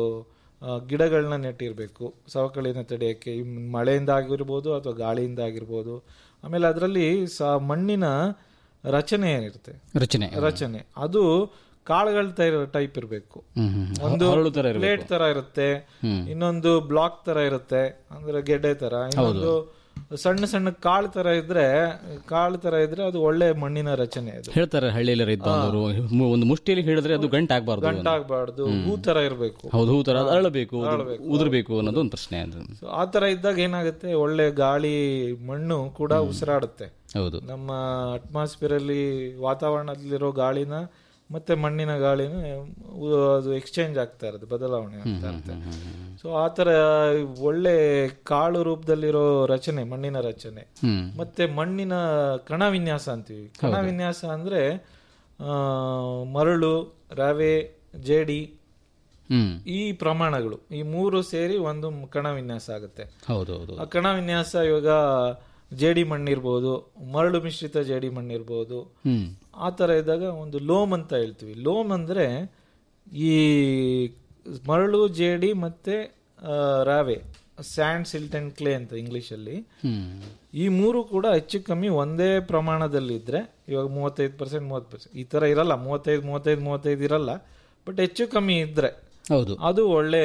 Speaker 12: ಆ, ಗಿಡಗಳನ್ನ ನೆಟ್ಟಿರ್ಬೇಕು ಸವಕಳಿನ ತಡೆಯಕ್ಕೆ ಈ ಮಳೆಯಿಂದ ಆಗಿರ್ಬೋದು ಅಥವಾ ಗಾಳಿಯಿಂದ ಆಗಿರ್ಬೋದು ಆಮೇಲೆ ಅದರಲ್ಲಿ ಸ ಮಣ್ಣಿನ ರಚನೆ ಏನಿರುತ್ತೆ
Speaker 11: ರಚನೆ
Speaker 12: ರಚನೆ ಅದು ಕಾಳುಗಳ ಟೈಪ್ ಇರಬೇಕು
Speaker 11: ಹ್ಮ್, ಹ್ಮ್, ಹ್ಮ್.
Speaker 12: ಒಂದು
Speaker 11: ಹರಳು ತರ ಇರ್ಬೇಕು.
Speaker 12: ಪ್ಲೇಟ್ ತರ ಇರುತ್ತೆ
Speaker 11: ಹ್ಮ್.
Speaker 12: ಇನ್ನೊಂದು ಬ್ಲಾಕ್ ತರ ಇರುತ್ತೆ ಅಂದ್ರೆ ಗೆಡ್ಡೆ ತರ ಇನ್ನೊಂದು ಸಣ್ಣ ಸಣ್ಣ ಕಾಳು ತರ ಇದ್ರೆ ಕಾಳು ತರ ಇದ್ರೆ ಅದು ಒಳ್ಳೆ ಮಣ್ಣಿನ ರಚನೆ ಅದು
Speaker 11: ಹೇಳ್ತಾರೆ ಹಳ್ಳಿಯಲ್ಲಿ ರೈತ ಬಾಂಧವರು ಮು- ಒಂದು ಮುಷ್ಟಿಯಲ್ಲಿ ಹಿಡಿದ್ರೆ ಅದು ಗಂಟು ಆಗ್ಬಾರ್ದು ಅಂತ.
Speaker 12: ಗಂಟಾಗ್ಬಾರ್ದು ಹೂ ತರ ಇರಬೇಕು
Speaker 11: ಹೌದು ಹೂ ತರ ಅದು ಅರಳಬೇಕು ಉದುರ್-
Speaker 12: ಅರಳಬೇಕು.
Speaker 11: ಉದುರ್ಬೇಕು ಅನ್ನೋದು ಒಂದು ಪ್ರಶ್ನೆ ಅದು
Speaker 12: ಸೊ ಆ ತರ ಇದ್ದಾಗ ಏನಾಗುತ್ತೆ ಒಳ್ಳೆ ಗಾಳಿ ಮಣ್ಣು ಕೂಡ ಉಸಿರಾಡುತ್ತೆ
Speaker 11: ಹೌದು
Speaker 12: ನಮ್ಮ ಅಟ್ಮಾಸ್ಫಿಯರ್ ಅಲ್ಲಿ ವಾತಾವರಣದಲ್ಲಿರೋ ಗಾಳಿನ ಮತ್ತೆ ಮಣ್ಣಿನ ಗಾಳಿನ ಉ- ಅದು ಎಕ್ಸ್ಚೇಂಜ್ ಆಗ್ತಾ ಇರುತ್ತೆ ಬದಲಾವಣೆ ಆಗ್ತಾ ಇರುತ್ತೆ ಸೊ ಆ ತರ ಒಳ್ಳೆ ಕಾಳು ರೂಪದಲ್ಲಿರೋ ರಚನೆ ಮಣ್ಣಿನ ರಚನೆ
Speaker 11: ಹ್ಮ್.
Speaker 12: ಮತ್ತೆ ಮಣ್ಣಿನ ಕಣ ವಿನ್ಯಾಸ ಅಂತೀವಿ ಕಣ ವಿನ್ಯಾಸ ಅಂದ್ರೆ ಆ, ಮರಳು ರವೆ ಜೇಡಿ
Speaker 11: ಹ್ಮ್
Speaker 12: ಈ ಪ್ರಮಾಣಗಳು ಈ ಮೂರು ಸೇರಿ ಒಂದು ಕಣ ವಿನ್ಯಾಸ ಆಗುತ್ತೆ
Speaker 11: ಹೌದು ಹೌದು
Speaker 12: ಆ ಕಣ ವಿನ್ಯಾಸ ಇವಾಗ ಜೇಡಿ ಮಣ್ಣಿರ್ಬೋದು ಮರಳು ಮಿಶ್ರಿತ ಜೇಡಿ ಮಣ್ಣಿರ್ಬೋದು
Speaker 11: ಹ್ಮ್
Speaker 12: ಆ ತರ ಇದ್ದಾಗ ಒಂದು ಲೋಮ್ ಅಂತ ಹೇಳ್ತೀವಿ ಲೋಮ್ ಅಂದ್ರೆ ಈ ಮರಳು ಜೇಡಿ ಮತ್ತೆ ಆ, ರಾವೆ ಸ್ಯಾಂಡ್ ಸಿಲ್ಟ್ ಅಂಡ್ ಕ್ಲೇ ಅಂತ ಇಂಗ್ಲಿಷ್ ಅಲ್ಲಿ
Speaker 11: ಹ್ಮ್
Speaker 12: ಈ ಮೂರು ಕೂಡ ಹೆಚ್ಚು ಕಮ್ಮಿ ಒಂದೇ ಪ್ರಮಾಣದಲ್ಲಿದ್ರೆ ಇವಾಗ ಮೂವತ್ತೈದು ಪರ್ಸೆಂಟ್ ಮೂವತ್ತು ಪರ್ಸೆಂಟ್ ಈ ತರ ಇರಲ್ಲ ಮೂವತ್ತೈದು ಮೂವತ್ತೈದು ಮೂವತ್ತೈದು ಇರಲ್ಲ ಬಟ್ ಹೆಚ್ಚು ಕಮ್ಮಿ ಇದ್ರೆ
Speaker 11: ಹೌದು
Speaker 12: ಅದು ಒಳ್ಳೆ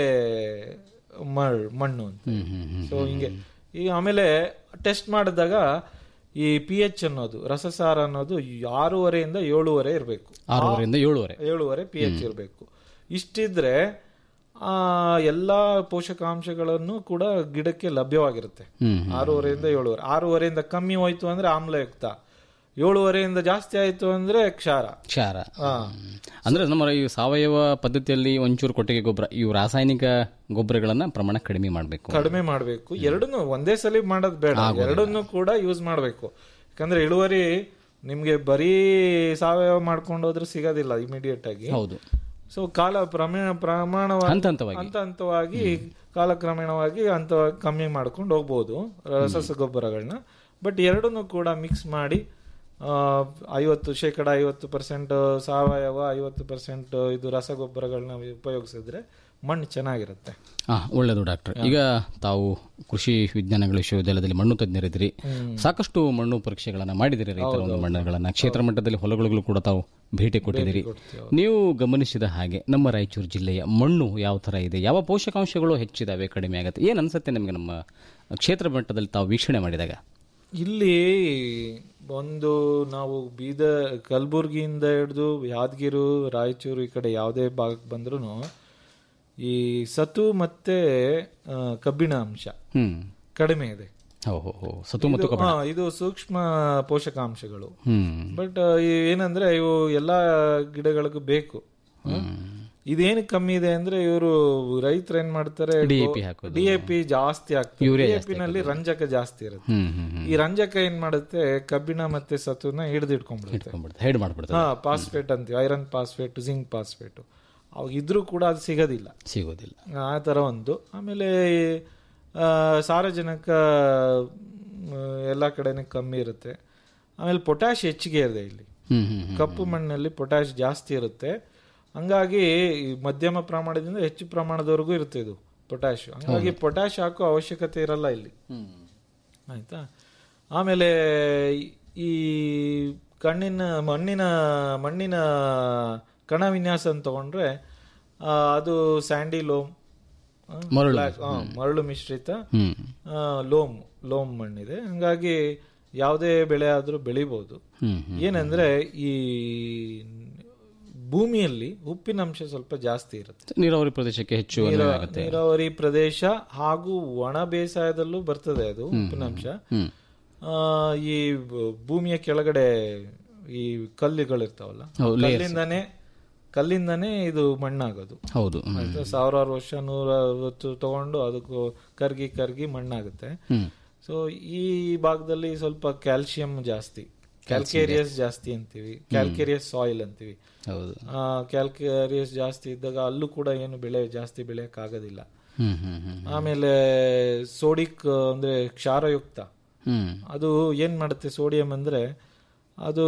Speaker 12: ಮಳ್ ಮಣ್ಣು ಅಂತ
Speaker 11: ಹ್ಮ್ ಹ್ಮ್ ಹ್ಮ್
Speaker 12: ಸೊ ಹಿಂಗೆ ಈ ಆಮೇಲೆ ಟೆಸ್ಟ್ ಮಾಡಿದಾಗ ಈ ಪಿ ಎಚ್ ಅನ್ನೋದು ರಸಸಾರ ಅನ್ನೋದು ಆರೂವರೆಯಿಂದ ಏಳುವರೆ ಇರಬೇಕು
Speaker 11: ಆರೂವರೆಯಿಂದ ಏಳುವರೆ
Speaker 12: ಏಳುವರೆ ಪಿ ಎಚ್ ಇರಬೇಕು ಇಷ್ಟಿದ್ರೆ ಆ ಎಲ್ಲಾ ಪೋಷಕಾಂಶಗಳನ್ನು ಕೂಡ ಗಿಡಕ್ಕೆ ಲಭ್ಯವಾಗಿರುತ್ತೆ
Speaker 11: ಹ್ಮ್
Speaker 12: ಆರೂವರೆಯಿಂದ ಏಳುವರೆ ಆರೂವರೆಯಿಂದ ಕಮ್ಮಿ ಹೋಯ್ತು ಅಂದ್ರೆ ಆಮ್ಲಯುಕ್ತ ಏಳುವರೆಯಿಂದ ಜಾಸ್ತಿ ಆಯ್ತು ಅಂದ್ರೆ ಕ್ಷಾರ
Speaker 11: ಕ್ಷಾರ
Speaker 12: ಹಾ.
Speaker 11: ಅಂದ್ರೆ ನಮ್ಮ ಈ ಸಾವಯವ ಪದ್ಧತಿಯಲ್ಲಿ ಒಂಚೂರು ಕೊಟ್ಟಿಗೆ ಗೊಬ್ಬರ ಇವು ರಾಸಾಯನಿಕ ಗೊಬ್ಬರಗಳನ್ನ ಪ್ರಮಾಣ ಕಡಿಮೆ ಮಾಡಬೇಕು
Speaker 12: ಕಡಿಮೆ ಮಾಡಬೇಕು ಎರಡನ್ನು ಒಂದೇ ಸಲ ಮಾಡೋದು ಬೇಡ ಎರಡನ್ನು ಕೂಡ ಯೂಸ್ ಮಾಡಬೇಕು ಯಾಕಂದ್ರೆ ಇಳುವರಿ ನಿಮ್ಗೆ ಬರೀ ಸಾವಯವ ಮಾಡ್ಕೊಂಡು ಹೋದ್ರೆ ಸಿಗೋದಿಲ್ಲ ಇಮಿಡಿಯೇಟ್ ಆಗಿ
Speaker 11: ಹೌದು
Speaker 12: ಸೊ ಕಾಲ ಪ್ರಮಾಣ ಪ್ರಮಾಣವಾಗಿ
Speaker 11: ಹಂತ ಹಂತವಾಗಿ.
Speaker 12: ಹಂತ ಹಂತವಾಗಿ ಕಾಲಕ್ರಮೇಣವಾಗಿ ಹಂತ ಕಮ್ಮಿ ಮಾಡ್ಕೊಂಡು ಹೋಗ್ಬೋದು ರಸಗೊಬ್ಬರಗಳನ್ನ ಬಟ್ ಎರಡನ್ನೂ ಕೂಡ ಮಿಕ್ಸ್ ಮಾಡಿ ಆ, ಐವತ್ತು ಶೇಕಡ ಐವತ್ತು ಪರ್ಸೆಂಟ್ ಸಾವಯವ ಐವತ್ತು ಪರ್ಸೆಂಟ್ ಇದು ರಸಗೊಬ್ಬರಗಳನ್ನ ಉಪಯೋಗಿಸಿದ್ರೆ ಮಣ್ಣು ಚೆನ್ನಾಗಿರುತ್ತೆ
Speaker 11: ಹಾ ಒಳ್ಳೆಯದು ಡಾಕ್ಟರ್ ಈಗ ತಾವು ಕೃಷಿ ವಿಜ್ಞಾನಗಳ ವಿಶ್ವವಿದ್ಯಾಲಯದಲ್ಲಿ ಮಣ್ಣು ತಜ್ಞರಿದ್ದೀರಿ ಸಾಕಷ್ಟು ಮಣ್ಣು ಪರೀಕ್ಷೆಗಳನ್ನ ಮಾಡಿದಿರಿ ರೈತರ ಒಂದು ಮಣ್ಣುಗಳನ್ನ ಕ್ಷೇತ್ರ ಮಟ್ಟದಲ್ಲಿ ಹೊಲಗಳಿಗೂ ಕೂಡ ತಾವು ಭೇಟಿ ಕೊಟ್ಟಿದ್ದೀರಿ ನೀವು ಗಮನಿಸಿದ ಹಾಗೆ ನಮ್ಮ ರಾಯಚೂರು ಜಿಲ್ಲೆಯ ಮಣ್ಣು ಯಾವ ತರ ಇದೆ ಯಾವ ಪೋಷಕಾಂಶಗಳು ಹೆಚ್ಚಿದಾವೆ ಕಡಿಮೆ ಆಗುತ್ತೆ ಏನ್ ಅನ್ಸುತ್ತೆ ನಿಮಗೆ ನಮ್ಮ ಕ್ಷೇತ್ರ ಮಟ್ಟದಲ್ಲಿ ತಾವು ವೀಕ್ಷಣೆ ಮಾಡಿದಾಗ
Speaker 12: ಇಲ್ಲಿ ಒಂದು ನಾವು ಬೀದರ್ ಕಲಬುರ್ಗಿಯಿಂದ ಹಿಡಿದು ಯಾದಗಿರು ರಾಯಚೂರು ಈ ಕಡೆ ಯಾವುದೇ ಭಾಗಕ್ಕೆ ಬಂದ್ರೂ ಈ ಸತು ಮತ್ತೆ ಆ, ಕಬ್ಬಿಣ ಅಂಶ
Speaker 11: ಹ್ಮ್
Speaker 12: ಕಡಿಮೆ ಇದೆ
Speaker 11: ಹೋ ಹೋ ಹೋ ಸತು ಮತ್ತು
Speaker 12: ಇದು-
Speaker 11: ಕಬ್ಬಣ
Speaker 12: ಹಾ, ಇದು ಸೂಕ್ಷ್ಮ ಪೋಷಕಾಂಶಗಳು
Speaker 11: ಹ್ಮ್
Speaker 12: ಬಟ್ ಏನಂದ್ರೆ ಇವು ಎಲ್ಲಾ ಗಿಡಗಳಿಗೂ ಬೇಕು ಇದೇನಕ್ಕೆ ಕಮ್ಮಿ ಇದೆ ಅಂದ್ರೆ ಇವರು ರೈತರು ಏನ್ ಮಾಡ್ತಾರೆ
Speaker 11: DAP ಹಾಕೋದು.
Speaker 12: ಡಿಎಪಿ ಜಾಸ್ತಿ ಆಗ್ತದೆ
Speaker 11: ಯೂರಿಯಾ
Speaker 12: ಡಿಎಪಿ ನಲ್ಲಿ ರಂಜಕ ಜಾಸ್ತಿ ಇರುತ್ತೆ
Speaker 11: ಹ್ಮ್ ಹ್ಮ್ ಹ್ಮ್
Speaker 12: ಈ ರಂಜಕ ಏನ್ ಮಾಡುತ್ತೆ ಕಬ್ಬಿಣ ಮತ್ತೆ ಸತುನ ಹಿಡಿದಿಟ್ಕೊಂಡ್ಬಿಡುತ್ತೆ
Speaker 11: ಇಟ್ಕೊಂಡ್ಬಿಡ್ತಾರೆ ಹೈಡ್ ಮಾಡ್ಬಿಡ್ತಾರೆ
Speaker 12: ಹಾ ಪಾಸ್ಫೇಟ್ ಅಂತೀವಿ ಐರನ್ ಪಾಸ್ಫೇಟ್ ಜಿಂಕ್ ಪಾಸ್ಫೇಟ್ ಅವಾಗ ಇದ್ರೂ ಕೂಡ ಅದು ಸಿಗೋದಿಲ್ಲ
Speaker 11: ಸಿಗೋದಿಲ್ಲ
Speaker 12: ಆ ತರ ಒಂದು ಆಮೇಲೆ ಆ, ಸಾರಜನಕ ಮ್, ಎಲ್ಲ ಕಡೆನೇ ಕಮ್ಮಿ ಇರುತ್ತೆ ಆಮೇಲೆ ಪೊಟ್ಯಾಶ್ ಹೆಚ್ಚಿಗೆ ಇದೆ ಇಲ್ಲಿ
Speaker 11: ಹ್ಮ್ ಹ್ಮ್ ಹ್ಮ್
Speaker 12: ಕಪ್ಪು ಮಣ್ಣಲ್ಲಿ ಪೊಟ್ಯಾಶ್ ಜಾಸ್ತಿ ಇರುತ್ತೆ ಹಂಗಾಗಿ ಈ ಮಧ್ಯಮ ಪ್ರಮಾಣದಿಂದ ಹೆಚ್ಚು ಪ್ರಮಾಣದವರೆಗೂ ಇರುತ್ತೆ ಇದು ಪೊಟ್ಯಾಶ್ ಹಂಗಾಗಿ ಪೊಟ್ಯಾಶ್ ಹಾಕೋ ಅವಶ್ಯಕತೆ ಇರಲ್ಲ ಇಲ್ಲಿ ಆಯ್ತಾ ಆಮೇಲೆ ಈ ಕಣ್ಣಿನ ಮಣ್ಣಿನ ಮಣ್ಣಿನ ಕಣ ವಿನ್ಯಾಸ ಅಂತ ತಗೊಂಡ್ರೆ ಆ, ಅದು ಸ್ಯಾಂಡಿ ಲೋಮ್ ಆ,
Speaker 11: ಮರಳು.
Speaker 12: black, ಆ,
Speaker 11: ಹ್ಮ್.
Speaker 12: ಮರಳು ಮಿಶ್ರಿತ
Speaker 11: ಹ್ಮ್.
Speaker 12: ಆ, ಲೋಮ್ ಲೋಮ್ ಮಣ್ಣಿದೆ ಹಂಗಾಗಿ ಯಾವುದೇ ಬೆಳೆ ಆದ್ರೂ ಬೆಳಿಬಹುದು
Speaker 11: ಹ್ಮ್, ಹ್ಮ್.
Speaker 12: ಏನಂದ್ರೆ ಈ ಭೂಮಿಯಲ್ಲಿ ಉಪ್ಪಿನಂಶ ಸ್ವಲ್ಪ ಜಾಸ್ತಿ ಇರುತ್ತೆ
Speaker 11: ನೀರಾವರಿ ಪ್ರದೇಶಕ್ಕೆ ಹೆಚ್ಚು
Speaker 12: ನೀರ-
Speaker 11: ಅನ್ವಯ ಆಗುತ್ತೆ
Speaker 12: ನೀರಾವರಿ ಪ್ರದೇಶ ಹಾಗೂ ಒಣ ಬೇಸಾಯದಲ್ಲೂ ಬರ್ತದೆ ಅದು ಉಪ್ಪಿನಂಶ
Speaker 11: ಹ್ಮ್.
Speaker 12: ಆ, ಈ ಬ- ಭೂಮಿಯ ಕೆಳಗಡೆ ಈ ಕಲ್ಲುಗಳಿರ್ತಾವಲ್ಲ
Speaker 11: ಹೌದು, layers.
Speaker 12: ಕಲ್ಲಿಂದಾನೇ ಕಲ್ಲಿಂದಾನೇ ಇದು ಮಣ್ಣಾಗೋದು
Speaker 11: ಹೌದು ಹ್ಮ್.
Speaker 12: ಆಯ್ತಾ? ಸಾವಿರಾರು ವರ್ಷ ನೂರ ಅರವತ್ತು ತಗೊಂಡು ಅದಕ್ಕೂ ಕರ್ಗಿ ಕರ್ಗಿ ಮಣ್ಣಾಗುತ್ತೆ
Speaker 11: ಹ್ಮ್.
Speaker 12: ಸೊ ಈ ಭಾಗದಲ್ಲಿ ಸ್ವಲ್ಪ ಕ್ಯಾಲ್ಸಿಯಂ ಜಾಸ್ತಿ ಕ್ಯಾಲ್ಕೇರಿಯಸ್ ಜಾಸ್ತಿ ಅಂತೀವಿ ಕ್ಯಾಲ್ಕೇರಿಯಸ್ ಸಾಯಿಲ್ ಅಂತೀವಿ
Speaker 11: ಹೌದು
Speaker 12: ಕ್ಯಾಲ್ಕೇರಿಯಸ್ ಜಾಸ್ತಿ ಇದ್ದಾಗ ಅಲ್ಲೂ ಕೂಡ ಏನು ಬೆಳೆ ಜಾಸ್ತಿ ಬೆಳೆಯಕ್ ಆಗೋದಿಲ್ಲ
Speaker 11: ಹ್ಮ್ ಹ್ಮ್ ಹ್ಮ್
Speaker 12: ಆಮೇಲೆ ಸೋಡಿಕ್ ಅಂದ್ರೆ ಕ್ಷಾರಯುಕ್ತ
Speaker 11: ಹ್ಮ್.
Speaker 12: ಅದು ಏನ್ ಮಾಡುತ್ತೆ ಸೋಡಿಯಂ ಅಂದ್ರೆ ಅದು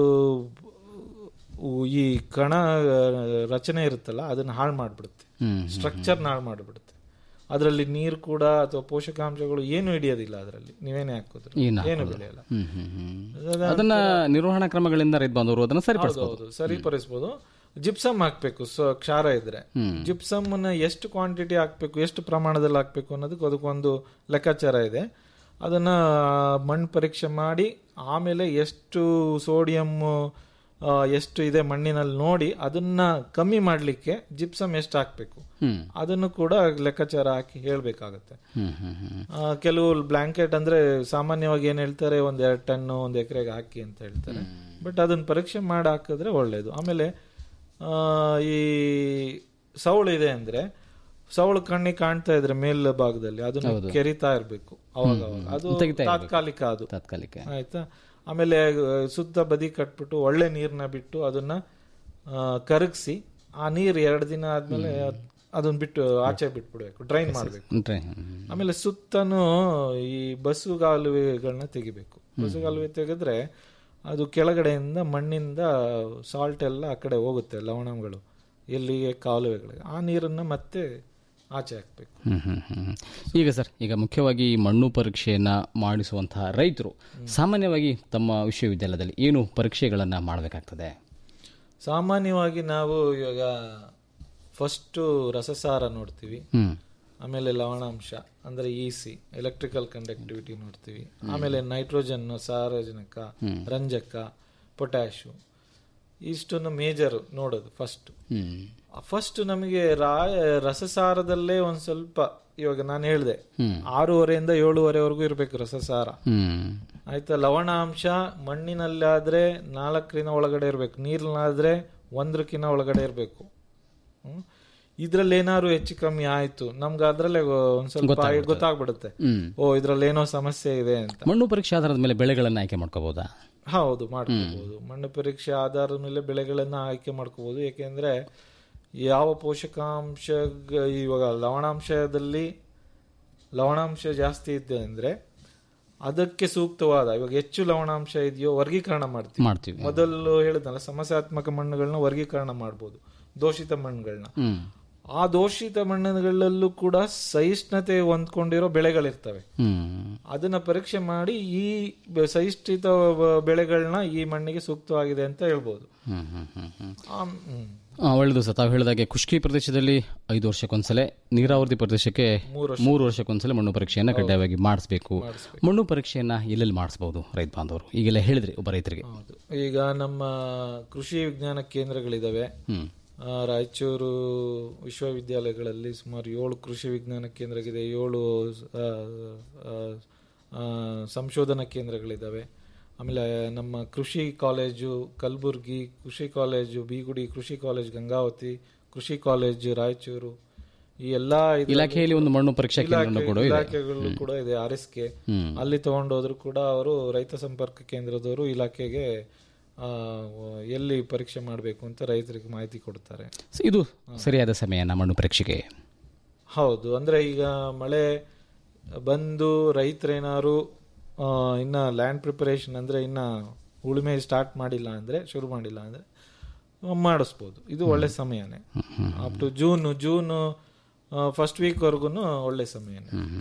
Speaker 12: ಉ- ಈ ಕಣ ರಚನೆ ಇರುತ್ತಲ್ಲ ಅದನ್ನ ಹಾಳು ಮಾಡ್ಬಿಡುತ್ತೆ
Speaker 11: ಹ್ಮ್, ಹ್ಮ್,
Speaker 12: ಸ್ಟ್ರಕ್ಚರ್ ಹಾಳು ಮಾಡ್ಬಿಡುತ್ತೆ ಅದರಲ್ಲಿ ನೀರು ಕೂಡ ಅಥವಾ ಪೋಷಕಾಂಶಗಳು ಏನು ಹಿಡಿಯೋದಿಲ್ಲ ಅದರಲ್ಲಿ ನೀವೇನೇ ಹಾಕಿದ್ರು
Speaker 11: ಏನು
Speaker 12: ಏನು
Speaker 11: ಹಾಕೋದು?
Speaker 12: ಬೆಳೆಯಲ್ಲ
Speaker 11: ಹ್ಮ್, ಹ್ಮ್, ಹ್ಮ್.
Speaker 12: ಅದ-
Speaker 11: ಅದನ್ನ ನಿರ್ವಹಣಾ ಕ್ರಮಗಳಿಂದ ರೈತ ಬಾಂಧವರು ಅದನ್ನ ಸರಿಪಡಿಸಬಹುದು
Speaker 12: ಹೌದು, ಹೌದು, ಸರಿಪಡಿಸ್ಬೋದು ಜಿಪ್ಸಮ್ ಹಾಕ್ಬೇಕು ಸೊ ಕ್ಷಾರ ಇದ್ರೆ
Speaker 11: ಹ್ಮ್.
Speaker 12: ಜಿಪ್ಸಮ್ ಎಷ್ಟು ಕ್ವಾಂಟಿಟಿ ಹಾಕ್ಬೇಕು ಎಷ್ಟು ಪ್ರಮಾಣದಲ್ಲಿ ಹಾಕ್ಬೇಕು ಅನ್ನೋದಕ್ಕೆ ಅದಕ್ಕೊಂದು ಲೆಕ್ಕಾಚಾರ ಇದೆ ಅದನ್ನ ಮಣ್ಣು ಪರೀಕ್ಷೆ ಮಾಡಿ ಆಮೇಲೆ ಎಷ್ಟು ಸೋಡಿಯಂ ಎಷ್ಟು ಇದೆ ಮಣ್ಣಿನಲ್ಲಿ ನೋಡಿ ಅದನ್ನ ಕಮ್ಮಿ ಮಾಡ್ಲಿಕ್ಕೆ ಜಿಪ್ಸಮ್ ಎಷ್ಟು ಹಾಕ್ಬೇಕು
Speaker 11: ಹ್ಮ್.
Speaker 12: ಅದನ್ನು ಕೂಡ ಲೆಕ್ಕಾಚಾರ ಹಾಕಿ ಹೇಳ್ಬೇಕಾಗತ್ತೆ
Speaker 11: ಹ್ಮ್ ಹ್ಮ್ ಹ್ಮ್
Speaker 12: ಆ, ಕೆಲವು ಬ್ಲಾಂಕೆಟ್ ಅಂದ್ರೆ ಸಾಮಾನ್ಯವಾಗಿ ಏನ್ ಹೇಳ್ತಾರೆ ಒಂದ್ ಎರಡ್ ಟನ್ ಒಂದ್ ಎಕರೆಗೆ ಹಾಕಿ ಅಂತ ಹೇಳ್ತಾರೆ ಬಟ್ ಅದನ್ನ ಪರೀಕ್ಷೆ ಮಾಡಿ ಹಾಕಿದ್ರೆ ಒಳ್ಳೇದು ಆಮೇಲೆ ಆ, ಈ ಸೌಳು ಇದೆ ಅಂದ್ರೆ ಸೌಳು ಕಣ್ಣಿಗೆ ಕಾಣ್ತಾ ಇದ್ರೆ ಮೇಲ್ ಭಾಗದಲ್ಲಿ ಅದನ್ನ
Speaker 11: ಹೌದು.
Speaker 12: ಕೆರಿತಾ ಇರ್ಬೇಕು ಅವಾಗ ಅವಾಗ ಅದು
Speaker 11: ತೆಗಿತಾ ಇರ್ಬೇಕು.
Speaker 12: ತಾತ್ಕಾಲಿಕ ಅದು
Speaker 11: ತಾತ್ಕಾಲಿಕ
Speaker 12: ಆಯ್ತಾ ಆಮೇಲೆ ಆ, ಸುತ್ತ ಬದಿ ಕಟ್ಬಿಟ್ಟು ಒಳ್ಳೆ ನೀರ್ನ ಬಿಟ್ಟು ಅದನ್ನ ಕರಗಿಸಿ ಆ ನೀರ್ ಎರಡು ದಿನ ಆದ್ಮೇಲೆ ಅದ್- ಅದನ್ನ ಬಿಟ್ಟು ಆಚೆ ಬಿಟ್ಬಿಡ್ಬೇಕು ಡ್ರೈನ್ ಮಾಡ್ಬೇಕು
Speaker 11: Dry, ಹ್ಮ್.
Speaker 12: ಆಮೇಲೆ ಸುತ್ತನೂ ಈ ಬಸ್ಸುಗಾಲುವೆಗಳನ್ನ ತೆಗಿಬೇಕು ಬಸ್ಸುಗಾಲುವೆ ತೆಗೆದ್ರೆ ಅದು ಕೆಳಗಡೆಯಿಂದ ಮಣ್ಣಿಂದ ಸಾಲ್ಟ್ ಎಲ್ಲ ಆ ಕಡೆ ಹೋಗುತ್ತೆ ಲವಣಗಳು ಎಲ್ಲಿಗೆ ಕಾಲುವೆಗಳಿಗೆ ಆ ನೀರನ್ನ ಮತ್ತೆ ಆಚೆ ಹಾಕ್ಬೇಕು
Speaker 11: ಹ್ಮ್, ಹ್ಮ್, ಹ್ಮ್. ಈಗ ಸರ್ ಈಗ ಮುಖ್ಯವಾಗಿ ಈ ಮಣ್ಣು ಪರೀಕ್ಷೆಯನ್ನ ಮಾಡಿಸುವಂತಹ ರೈತರು ಸಾಮಾನ್ಯವಾಗಿ ತಮ್ಮ ವಿಶ್ವವಿದ್ಯಾಲಯದಲ್ಲಿ ಏನು ಪರೀಕ್ಷೆಗಳನ್ನ ಮಾಡಬೇಕಾಗ್ತದೆ
Speaker 12: ಸಾಮಾನ್ಯವಾಗಿ ನಾವು ಇವಾಗ ಫಸ್ಟು ರಸಸಾರ ನೋಡ್ತೀವಿ
Speaker 11: ಹ್ಮ್.
Speaker 12: ಆಮೇಲೆ ಲವಣಾಂಶ ಅಂದ್ರೆ ಇ ಸಿ ಎಲೆಕ್ಟ್ರಿಕಲ್ ಕಂಡಕ್ಟಿವಿಟಿ ನೋಡ್ತೀವಿ ಆಮೇಲೆ ನೈಟ್ರೋಜನ್ ಸಾರಜನಕ
Speaker 11: ಹ್ಮ್.
Speaker 12: ರಂಜಕ ಪೊಟ್ಯಾಶು ಇಷ್ಟನ್ನು ಮೇಜರ್ ನೋಡೋದು ಫಸ್ಟ್
Speaker 11: ಹ್ಮ್.
Speaker 12: ಫಸ್ಟ್ ನಮಗೆ ರಾಯ ರಸಸಾರದಲ್ಲೇ ಒಂದ್ ಸ್ವಲ್ಪ ಇವಾಗ ನಾನು ಹೇಳಿದೆ
Speaker 11: ಹ್ಮ್.
Speaker 12: ಆರೂವರೆಯಿಂದ ಏಳುವರೆವರೆಗೂ ಇರಬೇಕು ರಸಸಾರ
Speaker 11: ಹ್ಮ್.
Speaker 12: ಆಯ್ತಾ ಲವಣಾಂಶ ಮಣ್ಣಿನಲ್ಲಾದ್ರೆ ನಾಲ್ಕರಿನ ಒಳಗಡೆ ಇರಬೇಕು ನೀರಿನಾದ್ರೆ ಒಂದರಕ್ಕಿಂತ ಒಳಗಡೆ ಇರಬೇಕು ಇದ್ರಲ್ಲಿ ಏನಾದ್ರು ಹೆಚ್ಚು ಕಮ್ಮಿ ಆಯ್ತು ನಮ್ಗೆ ಅದ್ರಲ್ಲೇ ಒಂದ್ ಸ್ವಲ್ಪ
Speaker 11: ಗೊತ್ತಾಗ್ಬಿಡುತ್ತೆ.
Speaker 12: ಗೊತ್ತಾಗ್ಬಿಡುತ್ತೆ
Speaker 11: ಹ್ಮ್.
Speaker 12: ಓ ಇದ್ರಲ್ಲಿ ಏನೋ ಸಮಸ್ಯೆ ಇದೆ ಅಂತ
Speaker 11: ಮಣ್ಣು ಪರೀಕ್ಷೆ ಆಧಾರದ ಮೇಲೆ ಬೆಳೆಗಳನ್ನ ಆಯ್ಕೆ ಮಾಡ್ಕೋಬಹುದಾ
Speaker 12: ಹೌದು ಮಾಡ್ಕೋಬಹುದು ಮಣ್ಣು ಪರೀಕ್ಷೆ ಆಧಾರದ ಮೇಲೆ ಬೆಳೆಗಳನ್ನ ಆಯ್ಕೆ ಮಾಡ್ಕೋಬಹುದು ಯಾಕೆಂದ್ರೆ ಯಾವ ಪೋಷಕಾಂಶ ಇವಾಗ ಲವಣಾಂಶದಲ್ಲಿ ಲವಣಾಂಶ ಜಾಸ್ತಿ ಇದೆ ಅಂದ್ರೆ ಅದಕ್ಕೆ ಸೂಕ್ತವಾದ ಇವಾಗ ಹೆಚ್ಚು ಲವಣಾಂಶ ಇದೆಯೋ ವರ್ಗೀಕರಣ ಮಾಡ್ತೀವಿ
Speaker 11: ಮಾಡ್ತೀವಿ
Speaker 12: ಮೊದಲು ಹೇಳಿದ್ನಲ್ಲ ಸಮಸ್ಯಾತ್ಮಕ ಮಣ್ಣುಗಳನ್ನ ವರ್ಗೀಕರಣ ಮಾಡ್ಬೋದು ದೋಷಿತ ಮಣ್ಣುಗಳನ್ನ
Speaker 11: ಹ್ಮ್.
Speaker 12: ಆ ದೋಷಿತ ಮಣ್ಣುಗಳಲ್ಲೂ ಕೂಡ ಸಹಿಷ್ಣುತೆ ಹೊಂದ್ಕೊಂಡಿರೋ ಬೆಳೆಗಳಿರ್ತವೆ
Speaker 11: ಹ್ಮ್.
Speaker 12: ಅದನ್ನ ಪರೀಕ್ಷೆ ಮಾಡಿ ಈ ಬೆ- ಸಹಿಷ್ಣಿತ ಬ- ಬೆಳೆಗಳನ್ನ ಈ ಮಣ್ಣಿಗೆ ಸೂಕ್ತವಾಗಿದೆ ಅಂತ ಹೇಳ್ಬೋದು
Speaker 11: ಹ್ಮ್, ಹ್ಮ್, ಹ್ಮ್, ಹ್ಮ್.
Speaker 12: ಆಮ್, ಹ್ಮ್.
Speaker 11: ಆ, ಒಳ್ಳೆಯದು ಸರ್ ತಾವು ಹೇಳಿದಾಗೆ ಖುಷ್ಕಿ ಪ್ರದೇಶದಲ್ಲಿ ಐದು ವರ್ಷಕ್ಕೊಂದ್ಸಲ ನೀರಾವರಿ ಪ್ರದೇಶಕ್ಕೆ ಮೂರು ವರ್ಷಕ್ಕೊಂದ್ಸಲ ಮಣ್ಣು ಪರೀಕ್ಷೆಯನ್ನ ಕಡ್ಡಾಯವಾಗಿ ಮಾಡಿಸಬೇಕು ಮಣ್ಣು ಪರೀಕ್ಷೆಯನ್ನ ಎಲ್ಲೆಲ್ಲಿ ಮಾಡಿಸಬಹುದು ರೈತ ಬಾಂಧವರು ಈಗೆಲ್ಲ ಹೇಳಿದ್ರಿ ಒಬ್ಬ ರೈತರಿಗೆ
Speaker 12: ಈಗ ನಮ್ಮ ಕೃಷಿ ವಿಜ್ಞಾನ ಕೇಂದ್ರಗಳಿದಾವೆ
Speaker 11: ಹ್ಮ್.
Speaker 12: ಆ, ರಾಯಚೂರು ವಿಶ್ವವಿದ್ಯಾಲಯಗಳಲ್ಲಿ ಸುಮಾರು ಏಳು ಕೃಷಿ ವಿಜ್ಞಾನ ಕೇಂದ್ರಗಳಿದೆ ಏಳು ಆ, ಆ, ಆ, ಸಂಶೋಧನಾ ಕೇಂದ್ರಗಳಿದಾವೆ ಆಮೇಲೆ ನಮ್ಮ ಕೃಷಿ ಕಾಲೇಜು ಕಲಬುರ್ಗಿ ಕೃಷಿ ಕಾಲೇಜು ಬೀಗುಡಿ ಕೃಷಿ ಕಾಲೇಜ್ ಗಂಗಾವತಿ ಕೃಷಿ ಕಾಲೇಜು ರಾಯಚೂರು ಈ ಎಲ್ಲಾ ಇದ್ರಲ್ಲೂ
Speaker 11: ಇಲಾಖೆಯಲ್ಲಿ ಒಂದು ಮಣ್ಣು ಪರೀಕ್ಷಾ
Speaker 12: ಇಲಾಖೆ-
Speaker 11: ಕೇಂದ್ರಗಳು ಕೂಡ ಇದೆ.
Speaker 12: ಇಲಾಖೆಗಳು ಕೂಡ ಇದೆ ಆರ್ ಎಸ್ ಕೆ
Speaker 11: ಹ್ಮ್.
Speaker 12: ಅಲ್ಲಿ ತಗೊಂಡೋದ್ರು ಕೂಡ ಅವರು ರೈತ ಸಂಪರ್ಕ ಕೇಂದ್ರದವರು ಇಲಾಖೆಗೆ ಆ, ಎಲ್ಲಿ ಪರೀಕ್ಷೆ ಮಾಡಬೇಕು ಅಂತ ರೈತರಿಗೆ ಮಾಹಿತಿ ಕೊಡ್ತಾರೆ
Speaker 11: ಸೊ ಇದು ಸರಿಯಾದ ಸಮಯನ ಮಣ್ಣು ಪರೀಕ್ಷೆಗೆ
Speaker 12: ಹೌದು ಅಂದ್ರೆ ಈಗ ಮಳೆ ಬಂದು ರೈತರೇನಾರು ಆ, ಇನ್ನ ಲ್ಯಾಂಡ್ ಪ್ರಿಪರೇಷನ್ ಅಂದ್ರೆ ಇನ್ನ ಉಳುಮೆ ಸ್ಟಾರ್ಟ್ ಮಾಡಿಲ್ಲ ಅಂದ್ರೆ ಶುರು ಮಾಡಿಲ್ಲ ಅಂದ್ರೆ ಮಾಡಿಸ್ಬೋದು ಇದು ಒಳ್ಳೆ ಸಮಯನೇ up to June June first ವೀಕ್ವರೆಗೂ ಒಳ್ಳೆ ಸಮಯ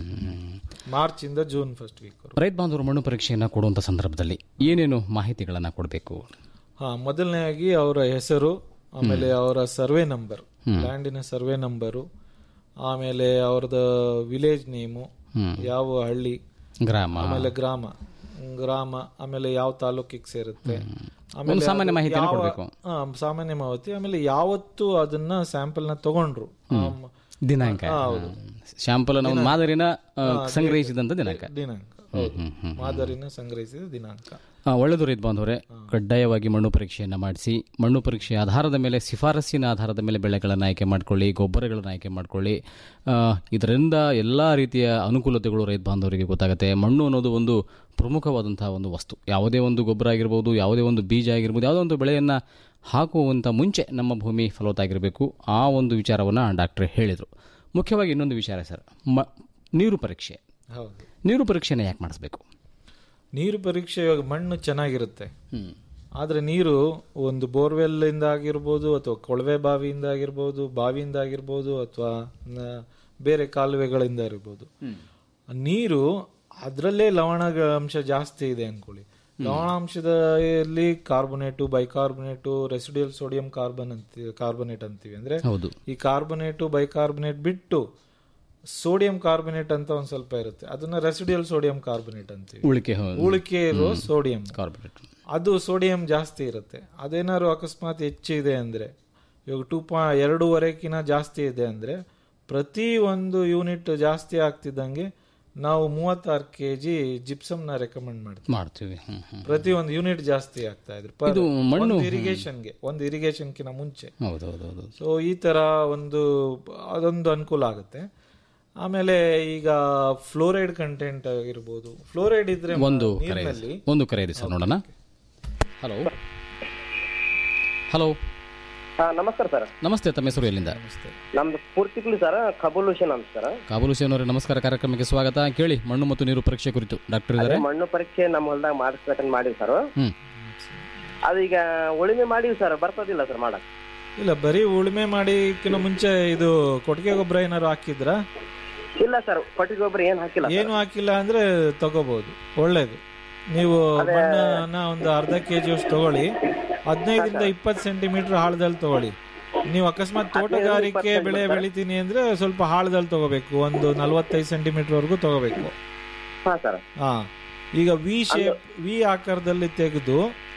Speaker 12: ಮಾರ್ಚ್ ಇಂದ ಜೂನ್ ಫಸ್ಟ್ ವೀಕ್
Speaker 11: ರೈತ ಬಾಂಧವರು ಮಣ್ಣು ಪರೀಕ್ಷೆಯನ್ನು ಕೊಡುವಂಥ ಸಂದರ್ಭದಲ್ಲಿ ಏನೇನು ಮಾಹಿತಿಗಳನ್ನು ಕೊಡಬೇಕು
Speaker 12: ಹಾ ಮೊದಲನೇದಾಗಿ ಅವರ ಹೆಸರು ಆಮೇಲೆ ಅವರ ಸರ್ವೆ ನಂಬರ್
Speaker 11: ಹ್ಮ್.
Speaker 12: ಲ್ಯಾಂಡಿನ ಸರ್ವೆ ನಂಬರು ಆಮೇಲೆ ಅವ್ರದ್ದು ವಿಲೇಜ್ ನೇಮು
Speaker 11: ಹ್ಮ್.
Speaker 12: ಯಾವ ಹಳ್ಳಿ
Speaker 11: ಗ್ರಾಮ.
Speaker 12: ಆಮೇಲೆ ಗ್ರಾಮ ಗ್ರಾಮ ಆಮೇಲೆ ಯಾವ ತಾಲೂಕಿಗೆ ಸೇರುತ್ತೆ
Speaker 11: ಒಂದು ಸಾಮಾನ್ಯ
Speaker 12: ಅದು
Speaker 11: ಮಾಹಿತಿಯನ್ನು
Speaker 12: ಯಾವ-
Speaker 11: ಕೊಡ್ಬೇಕು.
Speaker 12: ಹಾ, ಸಾಮಾನ್ಯ ಮಾಹಿತಿ ಆಮೇಲೆ ಯಾವತ್ತು ಅದನ್ನ ಸ್ಯಾಂಪಲ್ ನ ತಗೊಂಡ್ರು ಆಮ್,
Speaker 11: ದಿನಾಂಕ
Speaker 12: ಹಾ, ಹೌದು
Speaker 11: ಶಾಂಪಲ್ ನಾವು
Speaker 12: ದಿನಾಂಕ.
Speaker 11: ಮಾದರಿನ ಆ,
Speaker 12: ಹಾ,
Speaker 11: ಸಂಗ್ರಹಿಸಿದಂಥ ದಿನಾಂಕ
Speaker 12: ದಿನಾಂಕ
Speaker 11: ಹ್ಮ್,
Speaker 12: ಹೌದು.
Speaker 11: ಹ್ಮ್, ಹ್ಮ್.
Speaker 12: ಮಾದರಿನ ಸಂಗ್ರಹಿಸಿದ ದಿನಾಂಕ
Speaker 11: ಆ, ಒಳ್ಳೆಯದು ರೈತ ಬಾಂಧವರೇ ಕಡ್ಡಾಯವಾಗಿ ಮಣ್ಣು ಪರೀಕ್ಷೆಯನ್ನು ಮಾಡಿಸಿ ಮಣ್ಣು ಪರೀಕ್ಷೆಯ ಆಧಾರದ ಮೇಲೆ ಶಿಫಾರಸ್ಸಿನ ಆಧಾರದ ಮೇಲೆ ಬೆಳೆಗಳನ್ನು ಆಯ್ಕೆ ಮಾಡಿಕೊಳ್ಳಿ ಗೊಬ್ಬರಗಳನ್ನು ಆಯ್ಕೆ ಮಾಡಿಕೊಳ್ಳಿ ಆ, ಇದರಿಂದ ಎಲ್ಲ ರೀತಿಯ ಅನುಕೂಲತೆಗಳು ರೈತ ಬಾಂಧವರಿಗೆ ಗೊತ್ತಾಗುತ್ತೆ ಮಣ್ಣು ಅನ್ನೋದು ಒಂದು ಪ್ರಮುಖವಾದಂತಹ ಒಂದು ವಸ್ತು ಯಾವುದೇ ಒಂದು ಗೊಬ್ಬರ ಆಗಿರ್ಬೋದು ಯಾವುದೇ ಒಂದು ಬೀಜ ಆಗಿರ್ಬೋದು ಯಾವುದೋ ಒಂದು ಬೆಳೆಯನ್ನು ಹಾಕುವಂಥ ಮುಂಚೆ ನಮ್ಮ ಭೂಮಿ ಫಲವತ್ತಾಗಿರಬೇಕು ಆ ಒಂದು ವಿಚಾರವನ್ನು ಡಾಕ್ಟ್ರೆ ಹೇಳಿದರು ಮುಖ್ಯವಾಗಿ ಇನ್ನೊಂದು ವಿಚಾರ ಸರ್ ಮ ನೀರು ಪರೀಕ್ಷೆ
Speaker 12: ಹೌದು
Speaker 11: ನೀರು ಪರೀಕ್ಷೆನ ಯಾಕೆ ಮಾಡಿಸ್ಬೇಕು
Speaker 12: ನೀರು ಪರೀಕ್ಷೆ ಇವಾಗ ಮಣ್ಣು ಚೆನ್ನಾಗಿರುತ್ತೆ ಆದ್ರೆ ನೀರು ಒಂದು ಬೋರ್ವೆಲ್ ಇಂದ ಆಗಿರ್ಬೋದು ಅಥವಾ ಕೊಳವೆ ಬಾವಿಯಿಂದ ಆಗಿರ್ಬೋದು ಬಾವಿಯಿಂದ ಆಗಿರ್ಬೋದು ಅಥವಾ ನ- ಬೇರೆ ಕಾಲುವೆಗಳಿಂದ ಇರ್ಬೋದು ನೀರು ಅದರಲ್ಲೇ ಲವಣಗಳ ಅಂಶ ಜಾಸ್ತಿ ಇದೆ ಅನ್ಕೊಳ್ಳಿ ಲವಣಾಂಶದಲ್ಲಿ carbonate bicarbonate residual sodium carbon ಅಂತೀವಿ ಕಾರ್ಬೊನೇಟ್ ಅಂತೀವಿ ಅಂದ್ರೆ
Speaker 11: ಹೌದು.
Speaker 12: ಈ ಕಾರ್ಬೊನೇಟು ಬೈಕಾರ್ಬೊನೇಟ್ ಬಿಟ್ಟು ಸೋಡಿಯಂ ಕಾರ್ಬೊನೇಟ್ ಅಂತ ಒಂದ್ ಸ್ವಲ್ಪ ಇರುತ್ತೆ ಅದನ್ನ ರೆಸಿಡಿಯಲ್ ಸೋಡಿಯಂ ಕಾರ್ಬೊನೇಟ್ ಅಂತೀವಿ
Speaker 11: ಉಳಿಕೆ ಹೌದು.
Speaker 12: ಉಳಿಕೆ ಇರೋ
Speaker 11: ಹ್ಮ್.
Speaker 12: ಸೋಡಿಯಂ
Speaker 11: ಕಾರ್ಬೊನೇಟ್
Speaker 12: ಅದು ಸೋಡಿಯಂ ಜಾಸ್ತಿ ಇರುತ್ತೆ ಅದೇನಾದ್ರು ಅಕಸ್ಮಾತ್ ಹೆಚ್ಚಿದೆ ಅಂದ್ರೆ ಇವಾಗ ಟೂ ಪಾ ಎರಡೂವರೆಕಿನ ಜಾಸ್ತಿ ಇದೆ ಅಂದ್ರೆ ಪ್ರತಿ ಒಂದು ಯೂನಿಟ್ ಜಾಸ್ತಿ ಆಗ್ತಿದ್ದಂಗೆ ನಾವು ಮೂವತ್ತಾರು ಕೆ ಜಿ ಜಿಪ್ಸಮ್ನ ರೆಕಮೆಂಡ್ ಮಾಡ್ತೀವಿ
Speaker 11: ಮಾಡ್ತೀವಿ ಹ್ಮ್, ಹ್ಮ್.
Speaker 12: ಪ್ರತಿ ಒಂದು ಯೂನಿಟ್ ಜಾಸ್ತಿ ಆಗ್ತಾ ಇದ್ರು
Speaker 11: ಇದು ಮಣ್ಣು-
Speaker 12: ಇರಿಗೇಷನ್ಗೆ ಒಂದು ಇರಿಗೇಷನ್ಕಿನ ಮುಂಚೆ
Speaker 11: ಹೌದು ಹೌದು ಹೌದು
Speaker 12: ಸೊ ಈ ತರ ಒಂದು ಅದೊಂದು ಅನುಕೂಲ ಆಗುತ್ತೆ ಆಮೇಲೆ ಈಗ ಫ್ಲೋರೈಡ್ ಕಂಟೆಂಟ್ ಆಗಿರ್ಬೋದು ಫ್ಲೋರೈಡ್ ಇದ್ರೆ
Speaker 11: ಒಂದು ಕರೆ ಇದೆ
Speaker 12: ನೀರಿನಲ್ಲಿ
Speaker 11: ಸರ್. ಒಂದು ಕರೆ ಇದೆ ಸರ್ ನೋಡೋಣ ಹಲೋ ಹಲೋ
Speaker 16: ಹಾ ನಮಸ್ಕಾರ ಸರ್
Speaker 11: ನಮಸ್ತೆ ತಮ್ಮ ಹೆಸರು ಎಲ್ಲಿಂದ
Speaker 16: ನಮ್ದು ಪೂರ್ತಿಕ್ಲಿ ಸರ್ ಕಬೂಲ್ ಹುಸೇನ್ ಅಂತ ಸರ್
Speaker 11: ಕಾಬೂಲ್ ಹುಸೇನ್ ಅವರೇ ನಮಸ್ಕಾರ ಕಾರ್ಯಕ್ರಮಕ್ಕೆ ಸ್ವಾಗತ ಕೇಳಿ ಮಣ್ಣು ಮತ್ತು ನೀರು ಪರೀಕ್ಷೆ ಕುರಿತು ಡಾಕ್ಟರ್
Speaker 16: ಅದೇ
Speaker 11: ಇದ್ದಾರೆ
Speaker 16: ಮಣ್ಣು ಪರೀಕ್ಷೆ ನಮ್ಮ ಹೊಲ್ದಾಗ ಮಾಡಿಸ್ಬೇಕಂತ ಮಾಡಿವಿ ಸರ್
Speaker 11: ಹ್ಮ್
Speaker 16: ಅದು ಈಗ ಉಳಿಮೆ ಮಾಡಿವಿ ಸರ್ ಬರ್ತದಿಲ್ಲ ಸರ್ ಮಾಡಕ್
Speaker 12: ಇಲ್ಲ ಬರೀ ಉಳುಮೆ ಮಾಡಿಕ್ಕಿಂತ ಮುಂಚೆ ಇದು ಕೊಟ್ಟಿಗೆ ಗೊಬ್ಬರ ಏನಾದ್ರು ಹಾಕಿದ್ರಾ
Speaker 16: ಇಲ್ಲ ಸರ್ ಕೊಟ್ಟಿಗೆ ಗೊಬ್ಬರ ಏನ್ ಹಾಕಿಲ್ಲ sir.
Speaker 12: ಏನು ಹಾಕಿಲ್ಲ ಅಂದ್ರೆ ತಗೋಬಹುದು ಒಳ್ಳೇದು ನೀವು
Speaker 16: ಅದೇ-
Speaker 12: ಮಣ್ಣನ್ನ ಒಂದು ಅರ್ಧ ಕೆಜಿ ಅಷ್ಟು ತಗೊಳ್ಳಿ ಹದಿನೈದರಿಂದ ಇಪ್ಪತ್ತು ಸೆಂಟಿಮೀಟರ್ ಆಳದಲ್ಲಿ ತಗೊಳ್ಳಿ ನೀವು ಅಕಸ್ಮಾತ್ ತೋಟಗಾರಿಕೆ ಬೆಳೆ ಬೆಳಿತೀನಿ ಅಂದ್ರೆ ಸ್ವಲ್ಪ ಆಳದಲ್ಲಿ ತಗೋಬೇಕು ಒಂದು ನಲವತ್ತೈದು ಸೆಂಟಿಮೀಟರ್ ವರೆಗೂ ತಗೋಬೇಕು
Speaker 16: ಹಾ ಸರ್
Speaker 12: ಹಾ ಈಗ ವಿ ಶೇಪ್ ವಿ ಆಕಾರದಲ್ಲಿ ತೆಗೆದು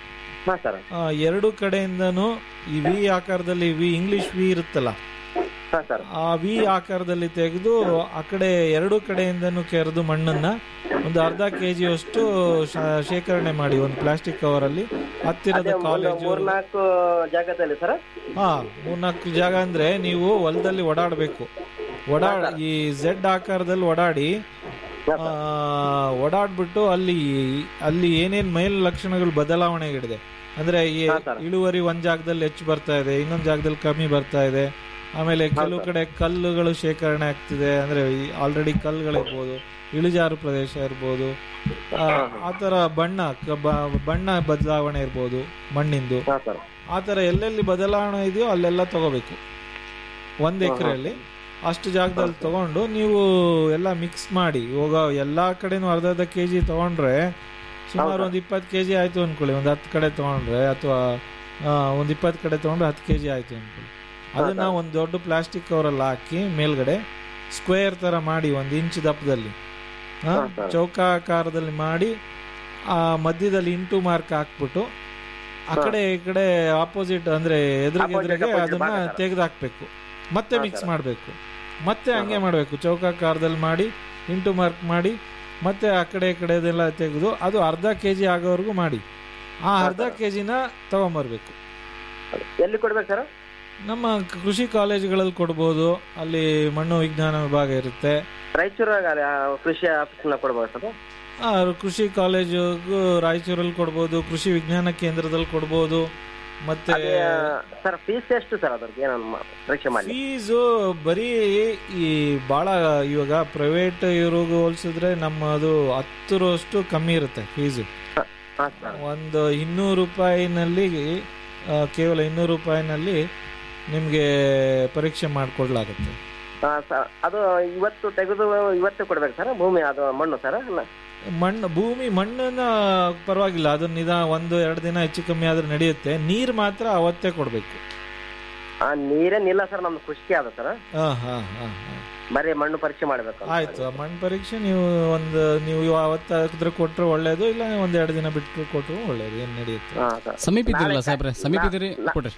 Speaker 16: ಹಾ ಸರ್
Speaker 12: ಆ, ಎರಡು ಕಡೆಯಿಂದನೂ ಈ ವಿ ಆಕಾರದಲ್ಲಿ ವಿ ಇಂಗ್ಲಿಷ್ ವಿ ಇರುತ್ತಲ್ಲ
Speaker 16: ಹಾ ಸರ್
Speaker 12: ಆ ವಿ ಆಕಾರದಲ್ಲಿ ತೆಗೆದು ಆ ಕಡೆ ಎರಡು ಕಡೆಯಿಂದನೂ ಕೆರೆದು ಮಣ್ಣನ್ನ ಒಂದು ಅರ್ಧ ಕೆಜಿ ಅಷ್ಟು ಶ- ಶೇಖರಣೆ ಮಾಡಿ ಒಂದು ಪ್ಲಾಸ್ಟಿಕ್ ಕವರ್ ಅಲ್ಲಿ ಹತ್ತಿರದ
Speaker 16: ಅದೇ ಒಂದು
Speaker 12: ಕಾಲೇಜು
Speaker 16: ಮೂರ್ನಾಲ್ಕು ಜಾಗದಲ್ಲಿ ಸರ್
Speaker 12: ಹಾ ಮೂರ್ನಾಲ್ಕು ಜಾಗ ಅಂದ್ರೆ ನೀವು ಹೊಲದಲ್ಲಿ ಓಡಾಡಬೇಕು ಓಡಾಡ ಈ ಝೆಡ್ ಆಕಾರದಲ್ಲಿ ಓಡಾಡಿ ಆ, ಓಡಾಡ್ಬಿಟ್ಟು ಅಲ್ಲಿ ಅಲ್ಲಿ ಏನೇನ್ ಮೇಲ್ ಲಕ್ಷಣಗಳು ಬದಲಾವಣೆಗಳಿದೆ ಅಂದ್ರೆ ಈ ಇಳುವರಿ ಒಂದ್ ಜಾಗದಲ್ಲಿ ಹೆಚ್ಚು ಬರ್ತಾ ಇದೆ ಇನ್ನೊಂದ್ ಜಾಗದಲ್ಲಿ ಕಮ್ಮಿ ಬರ್ತಾ ಇದೆ ಆಮೇಲೆ ಕೆಲವು ಕಡೆ ಕಲ್ಲುಗಳು ಶೇಖರಣೆ ಆಗ್ತಿದೆ ಅಂದ್ರೆ ಆಲ್ರೆಡಿ ಕಲ್ಲುಗಳಿರ್ಬೋದು ಇಳಿಜಾರು ಪ್ರದೇಶ ಇರ್ಬೋದು ಆ, ಆ ತರ ಬಣ್ಣ ಕ- ಬ- ಬಣ್ಣ ಬದಲಾವಣೆ ಇರ್ಬೋದು ಮಣ್ಣಿಂದು ಆ ತರ ಎಲ್ಲೆಲ್ಲಿ ಬದಲಾವಣೆ ಇದೆಯೋ ಅಲ್ಲೆಲ್ಲ ತಗೋಬೇಕು ಒಂದ್ ಎಕರೆಯಲ್ಲಿ ಅಷ್ಟು ಜಾಗದಲ್ಲಿ ತಗೊಂಡು ನೀವು ಎಲ್ಲ ಮಿಕ್ಸ್ ಮಾಡಿ ಇವಾಗ ಎಲ್ಲಾ ಕಡೆನೂ ಅರ್ಧ ಅರ್ಧ ಕೆ ಜಿ ತಗೊಂಡ್ರೆ ಸುಮಾರು ಒಂದು ಇಪ್ಪತ್ತು ಕೆ ಜಿ ಆಯ್ತು ಅನ್ಕೊಳ್ಳಿ ಒಂದು ಹತ್ತು ಕಡೆ ತಗೊಂಡ್ರೆ ಅಥವಾ ಒಂದು ಇಪ್ಪತ್ತು ಕಡೆ ತಗೊಂಡ್ರೆ ಹತ್ತು ಕೆ ಜಿ ಆಯ್ತು ಅನ್ಕೊಳ್ಳಿ ಅದನ್ನ ಒಂದು ದೊಡ್ಡ ಪ್ಲಾಸ್ಟಿಕ್ ಕವರಲ್ಲಿ ಹಾಕಿ ಮೇಲ್ಗಡೆ ಸ್ಕ್ವೇರ್ ತರ ಮಾಡಿ ಒಂದು ಇಂಚ್ ದಪ್ಪದಲ್ಲಿ ಆ, ಚೌಕಾಕಾರದಲ್ಲಿ ಮಾಡಿ ಆ ಮಧ್ಯದಲ್ಲಿ ಇಂಟು ಮಾರ್ಕ್ ಹಾಕ್ಬಿಟ್ಟು ಆ ಕಡೆ ಈ ಕಡೆ ಆಪೋಸಿಟ್ ಅಂದ್ರೆ ಎದುರಿಗೆ
Speaker 16: Opposite,
Speaker 12: ಎದುರಿಗೆ
Speaker 16: opposite
Speaker 12: ಅದನ್ನ
Speaker 16: ಭಾಗ ಸರ್.
Speaker 12: ತೆಗೆದು ಹಾಕ್ಬೇಕು ಮತ್ತೆ
Speaker 16: ಹಾ,
Speaker 12: ಮಿಕ್ಸ್
Speaker 16: ಸರ್.
Speaker 12: ಮಾಡಬೇಕು ಮತ್ತೆ ಹಂಗೆ ಮಾಡಬೇಕು ಚೌಕಾಕಾರದಲ್ಲಿ ಮಾಡಿ ಇಂಟು ಮಾರ್ಕ್ ಮಾಡಿ ಮತ್ತೆ ಆ ಕಡೆ ಈ ಕಡೆದೆಲ್ಲ ತೆಗೆದು ಅದು ಅರ್ಧ ಕೆ ಜಿ ಆಗೋವರೆಗೂ ಮಾಡಿ ಆ ಅರ್ಧ ಕೆ ಜಿನ ತಗೊಂಬರ್ಬೇಕು
Speaker 16: ಎಲ್ಲಿ ಕೊಡ್ಬೇಕು ಸರ್
Speaker 12: ನಮ್ಮ ಕೃಷಿ ಕಾಲೇಜುಗಳಲ್ಲಿ ಕೊಡ್ಬೋದು ಅಲ್ಲಿ ಮಣ್ಣು ವಿಜ್ಞಾನ ವಿಭಾಗ ಇರುತ್ತೆ
Speaker 16: ರಾಯಚೂರಾಗ ಅಲ್ಲಿ, ಆ, ಕೃಷಿ ಆಫೀಸ್ನ ಕೊಡ್ಬೋದು ಸರ್
Speaker 12: ಆ, ಕೃಷಿ ಕಾಲೇಜು ರಾಯಚೂರಲ್ಲಿ ಕೊಡ್ಬೋದು ಕೃಷಿ ವಿಜ್ಞಾನ ಕೇಂದ್ರದಲ್ಲಿ ಕೊಡ್ಬೋದು ಮತ್ತೆ
Speaker 16: ಅದೇ ಸರ್ ಫೀಸ್ ಎಷ್ಟು ಸರ್ ಅದ್ರದ್ದು ಏನೋ ಪರೀಕ್ಷೆ ಮಾಡಿ
Speaker 12: ಫೀಸು ಬರೀ ಈ ಬಹಳ ಇವಾಗ ಪ್ರೈವೇಟ್ ಇವ್ರಿಗೂ ಹೋಲಿಸಿದ್ರೆ ನಮ್ಮದು ಹತ್ತರಷ್ಟು ಕಮ್ಮಿ ಇರುತ್ತೆ ಫೀಸು
Speaker 16: ಹಾ ಸರ್
Speaker 12: ಒಂದು ಇನ್ನೂರು ರೂಪಾಯಿನಲ್ಲಿ ಆ, ಕೇವಲ ಇನ್ನೂರು ರೂಪಾಯಿನಲ್ಲಿ ನಿಮಗೆ ಪರೀಕ್ಷೆ ಮಾಡಿಕೊಡ್ಲಾಗುತ್ತೆ
Speaker 16: ಆ, ಸ- ಅದು ಇವತ್ತು ತೆಗೆದು ಇವತ್ತೇ ಕೊಡ್ಬೇಕು ಸರ್ ಭೂಮಿ ಅದು ಮಣ್ಣು ಸರ್ ಅಲ್ಲ
Speaker 12: ಮಣ್ಣು ಭೂಮಿ ಮಣ್ಣನ್ನ ಪರವಾಗಿಲ್ಲ ಅದನ್ನ ನಿಧ ಒಂದು ಎರಡು ದಿನ ಹೆಚ್ಚು ಕಮ್ಮಿ ಆದ್ರೆ ನಡೆಯುತ್ತೆ ನೀರು ಮಾತ್ರ ಅವತ್ತೇ ಕೊಡ್ಬೇಕು
Speaker 16: ಆ ನೀರೇನಿಲ್ಲ ಸರ್ ನಮ್ದು ಖುಷಿ ಅದ ಸರ್
Speaker 12: ಹಾ ಹಾ ಹಾ ಹಾ.
Speaker 16: ಬರೀ ಮಣ್ಣು ಪರೀಕ್ಷೆ ಮಾಡ್ಬೇಕು
Speaker 12: ಆಯ್ತು ಆ ಮಣ್ಣು ಪರೀಕ್ಷೆ ನೀವು ಒಂದು ನೀವು ಅವತ್ತು ಹಾಕಿದ್ರೆ ಕೊಟ್ರೆ ಒಳ್ಳೇದು ಇಲ್ಲ ಒಂದ್ ಎರಡು ದಿನ ಬಿಟ್ಟು ಕೊಟ್ರು ಒಳ್ಳೇದು ಏನ್ ನಡೆಯುತ್ತೆ
Speaker 11: ಸಮೀಪ ಇದ್ದೀರಲ್ಲ ಸಾಹೇಬ್ರೆ ಸಮೀಪ ಇದ್ದೀರಿ ಕೊಡ್ರಿ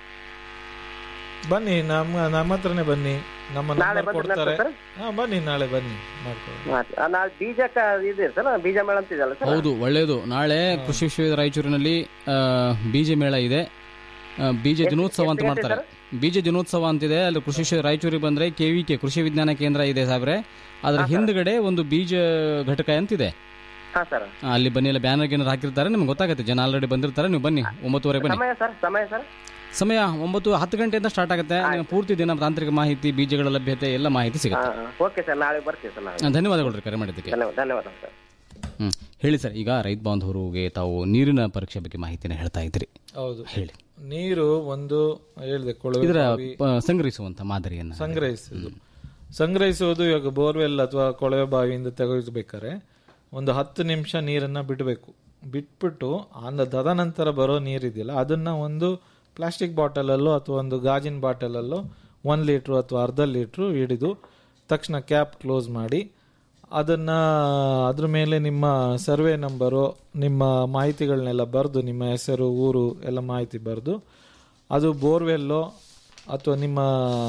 Speaker 12: ಬನ್ನಿ ನಮ್ಮ ನಮ್ಮ ಹತ್ರನೇ ಬನ್ನಿ ನಮ್ಮ
Speaker 16: ನಾಳೆ
Speaker 12: ನಂಬರ್
Speaker 16: ಬಂದ್ರೆ
Speaker 12: ಕೊಡ್ತಾರೆ
Speaker 16: ಸರ್?
Speaker 12: ಹಾ ಬನ್ನಿ ನಾಳೆ ಬನ್ನಿ ಮಾಡ್ಕೊಳ್ಳಿ
Speaker 16: ಆ, ನಾಳೆ ಬೀಜಕ್ಕ ಇದೆ ಸರ್ ಬೀಜ ಮೇಳ ಅಂತ ಇದೆಯಲ್ಲ ಸರ್
Speaker 11: ಹೌದು ಒಳ್ಳೆಯದು ನಾಳೆ ಕೃಷಿ ವಿಶ್ವವಿದ್ಯಾಲಯ ರಾಯಚೂರಿನಲ್ಲಿ ಆ, ಬೀಜ ಮೇಳ ಇದೆ ಆ, ಬೀಜ ದಿನೋತ್ಸವ ಅಂತ
Speaker 16: ಎಷ್ಟು
Speaker 11: ಮಾಡ್ತಾರೆ
Speaker 16: ಗಂಟೆ
Speaker 11: ಬೀಜ ದಿನೋತ್ಸವ ಅಂತಿದೆ ಅಲ್ಲಿ ಕೃಷಿ ವಿಶ್ವ ರಾಯಚೂರಿಗೆ ಬಂದ್ರೆ ಕೆವಿಕೆ ಕೃಷಿ ವಿಜ್ಞಾನ ಕೇಂದ್ರ ಇದೆ ಸಾಬ್ರೆ ಅದ್ರ ಹಿಂದ್ಗಡೆ ಒಂದು ಬೀಜ ಘಟಕ ಅಂತಿದೆ
Speaker 16: ಹಾ ಸರ್
Speaker 11: ಆ, ಅಲ್ಲಿ ಬನ್ನಿ ಎಲ್ಲ ಬ್ಯಾನರ್ ಗಿನರ್ ಹಾಕಿರ್ತಾರೆ ನಿಮ್ಗೆ ಗೊತ್ತಾಗುತ್ತೆ ಜನ ಆಲ್ರೆಡಿ ಬಂದಿರ್ತಾರೆ ನೀವು ಬನ್ನಿ ಒಂಬತ್ತುವರೆಗೆ ಬನ್ನಿ
Speaker 16: ಸಮಯ ಸರ್ ಸಮಯ ಸರ್
Speaker 11: ಸಮಯ ಒಂಬತ್ತು ಹತ್ತು ಗಂಟೆಯಿಂದ ಸ್ಟಾರ್ಟ್ ಆಗುತ್ತೆ ನಿಮ್ಗೆ ಪೂರ್ತಿ ದಿನ ತಾಂತ್ರಿಕ ಮಾಹಿತಿ ಬೀಜಗಳ ಲಭ್ಯತೆ ಎಲ್ಲ ಮಾಹಿತಿ ಸಿಗುತ್ತೆ
Speaker 16: ಓಕೆ ಸರ್ ನಾಳೆ ಬರ್ತೀವಿ ಸರ್ ನಾಳೆ
Speaker 11: ಆ, ಧನ್ಯವಾದಗಳು ರೀ ಕರೆ ಮಾಡಿದ್ದಕ್ಕೆ
Speaker 16: ಧನ್ಯವಾದ ಧನ್ಯವಾದ ಸರ್
Speaker 11: ಹ್ಮ್ ಹೇಳಿ ಸರ್ ಈಗ ರೈತ ಬಾಂಧವರಿಗೆ ತಾವು ನೀರಿನ ಪರೀಕ್ಷೆ ಬಗ್ಗೆ ಮಾಹಿತಿನ ಹೇಳ್ತಾ ಇದ್ರಿ
Speaker 12: ಹೌದು
Speaker 11: ಹೇಳಿ
Speaker 12: ನೀರು ಒಂದು ಹೇಳಿದೆ ಕೊಳವೆ
Speaker 11: ಇದರ
Speaker 12: ಬಾವಿ,
Speaker 11: ಪ- ಸಂಗ್ರಹಿಸುವಂತ ಮಾದರಿಯನ್ನ
Speaker 12: ಸಂಗ್ರಹಿಸುವುದು ಸಂಗ್ರಹಿಸುವುದು ಇವಾಗ ಬೋರ್ವೆಲ್ ಅಥವಾ ಕೊಳವೆ ಬಾವಿಯಿಂದ ತೆಗೆದುಬೇಕಾದ್ರೆ ಒಂದು ಹತ್ತು ನಿಮಿಷ ನೀರನ್ನ ಬಿಡಬೇಕು ಬಿಟ್ಬಿಟ್ಟು ಅಂದ ತದನಂತರ ಬರೋ ನೀರಿದೆಯಲ್ಲ ಅದನ್ನ ಒಂದು ಪ್ಲಾಸ್ಟಿಕ್ ಬಾಟಲಲ್ಲೋ ಅಥವಾ ಒಂದು ಗಾಜಿನ ಬಾಟಲಲ್ಲೋ ಒಂದು ಲೀಟ್ರು ಅಥವಾ ಅರ್ಧ ಲೀಟ್ರು ಹಿಡಿದು ತಕ್ಷಣ ಕ್ಯಾಪ್ ಕ್ಲೋಸ್ ಮಾಡಿ ಅದನ್ನ ಅದ್ರ ಮೇಲೆ ನಿಮ್ಮ ಸರ್ವೆ ನಂಬರು ನಿಮ್ಮ ಮಾಹಿತಿಗಳನ್ನೆಲ್ಲ ಬರೆದು ನಿಮ್ಮ ಹೆಸರು ಊರು ಎಲ್ಲ ಮಾಹಿತಿ ಬರೆದು ಅದು ಬೋರ್ವೆಲ್ಲೋ ಅಥವಾ ನಿಮ್ಮ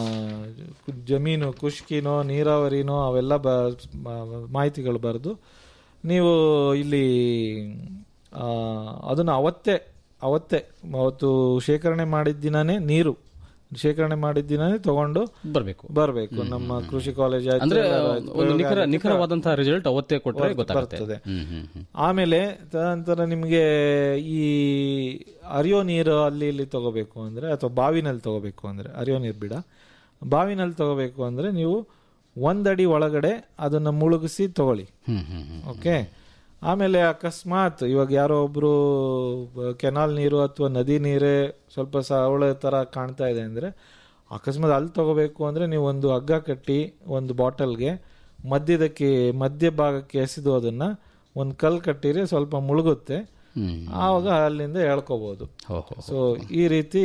Speaker 12: ಜಮೀನು ಕುಷ್ಕಿನೋ ನೀರಾವರಿನೋ ಅವೆಲ್ಲ ಬ ಮ- ಮಾಹಿತಿಗಳು ಬರೆದು ನೀವು ಇಲ್ಲಿ ಆ, ಅದನ್ನು ಅವತ್ತೇ ಅವತ್ತೇ ಅವತ್ತು ಶೇಖರಣೆ ಮಾಡಿದ ದಿನನೇ ನೀರು ಶೇಖರಣೆ ಮಾಡಿದ ದಿನನೇ ತಗೊಂಡು
Speaker 11: ಬರಬೇಕು
Speaker 12: ಬರಬೇಕು ನಮ್ಮ ಕೃಷಿ ಕಾಲೇಜ್ ಆಯ್ತು,
Speaker 11: ಅಂದ್ರೆ
Speaker 12: ಎಲ್ಲ ಆಯ್ತು,
Speaker 11: ಒಂದು ನಿಖರ
Speaker 12: ಪ್ರಯೋಗಾಲಯಕ್ಕೆ
Speaker 11: ನಿಖರವಾದಂತಹ ರಿಸಲ್ಟ್ ಅವತ್ತೇ ಕೊಟ್ಟರೆ
Speaker 12: ಬರ್ತ-
Speaker 11: ಗೊತ್ತಾಗುತ್ತೆ
Speaker 12: ಬರ್ತದೆ.
Speaker 11: ಹ್ಮ್, ಹ್ಮ್, ಹ್ಮ್.
Speaker 12: ಆಮೇಲೆ ತದನಂತರ ನಿಮಗೆ ಈ ಅರಿಯೋ ನೀರು ಅಲ್ಲಿ ಇಲ್ಲಿ ತಗೋಬೇಕು ಅಂದ್ರೆ ಅಥವಾ ಬಾವಿನಲ್ಲಿ ತಗೋಬೇಕು ಅಂದ್ರೆ ಅರಿಯೋ ನೀರು ಬಿಡ ಬಾವಿನಲ್ಲಿ ತಗೋಬೇಕು ಅಂದ್ರೆ ನೀವು ಒಂದಡಿ ಒಳಗಡೆ ಅದನ್ನ ಮುಳುಗಿಸಿ ತಗೊಳ್ಳಿ
Speaker 11: ಹ್ಮ್, ಹ್ಮ್, ಹ್ಮ್.
Speaker 12: ಓಕೆ ಆಮೇಲೆ ಅಕಸ್ಮಾತ್ ಇವಾಗ ಯಾರೋ ಒಬ್ರು ಬ- ಕೆನಾಲ್ ನೀರು ಅಥವಾ ನದಿ ನೀರೇ ಸ್ವಲ್ಪ ಸವಳ ತರ ಕಾಣ್ತಾ ಇದೆ ಅಂದ್ರೆ ಅಕಸ್ಮಾತ್ ಅಲ್ಲಿ ತಗೋಬೇಕು ಅಂದ್ರೆ ನೀವು ಒಂದು ಹಗ್ಗ ಕಟ್ಟಿ ಒಂದು ಬಾಟಲ್ಗೆ ಮಧ್ಯದಕ್ಕೆ ಮಧ್ಯ ಭಾಗಕ್ಕೆ ಎಸೆದು ಅದನ್ನ ಒಂದು ಕಲ್ ಕಟ್ಟಿದ್ರೆ ಸ್ವಲ್ಪ ಮುಳುಗುತ್ತೆ
Speaker 11: ಹ್ಮ್.
Speaker 12: ಆವಾಗ ಅಲ್ಲಿಂದ ಎಳ್ಕೋಬಹುದು
Speaker 11: ಹೋ, ಹೋ,
Speaker 12: ಸೊ ಈ ರೀತಿ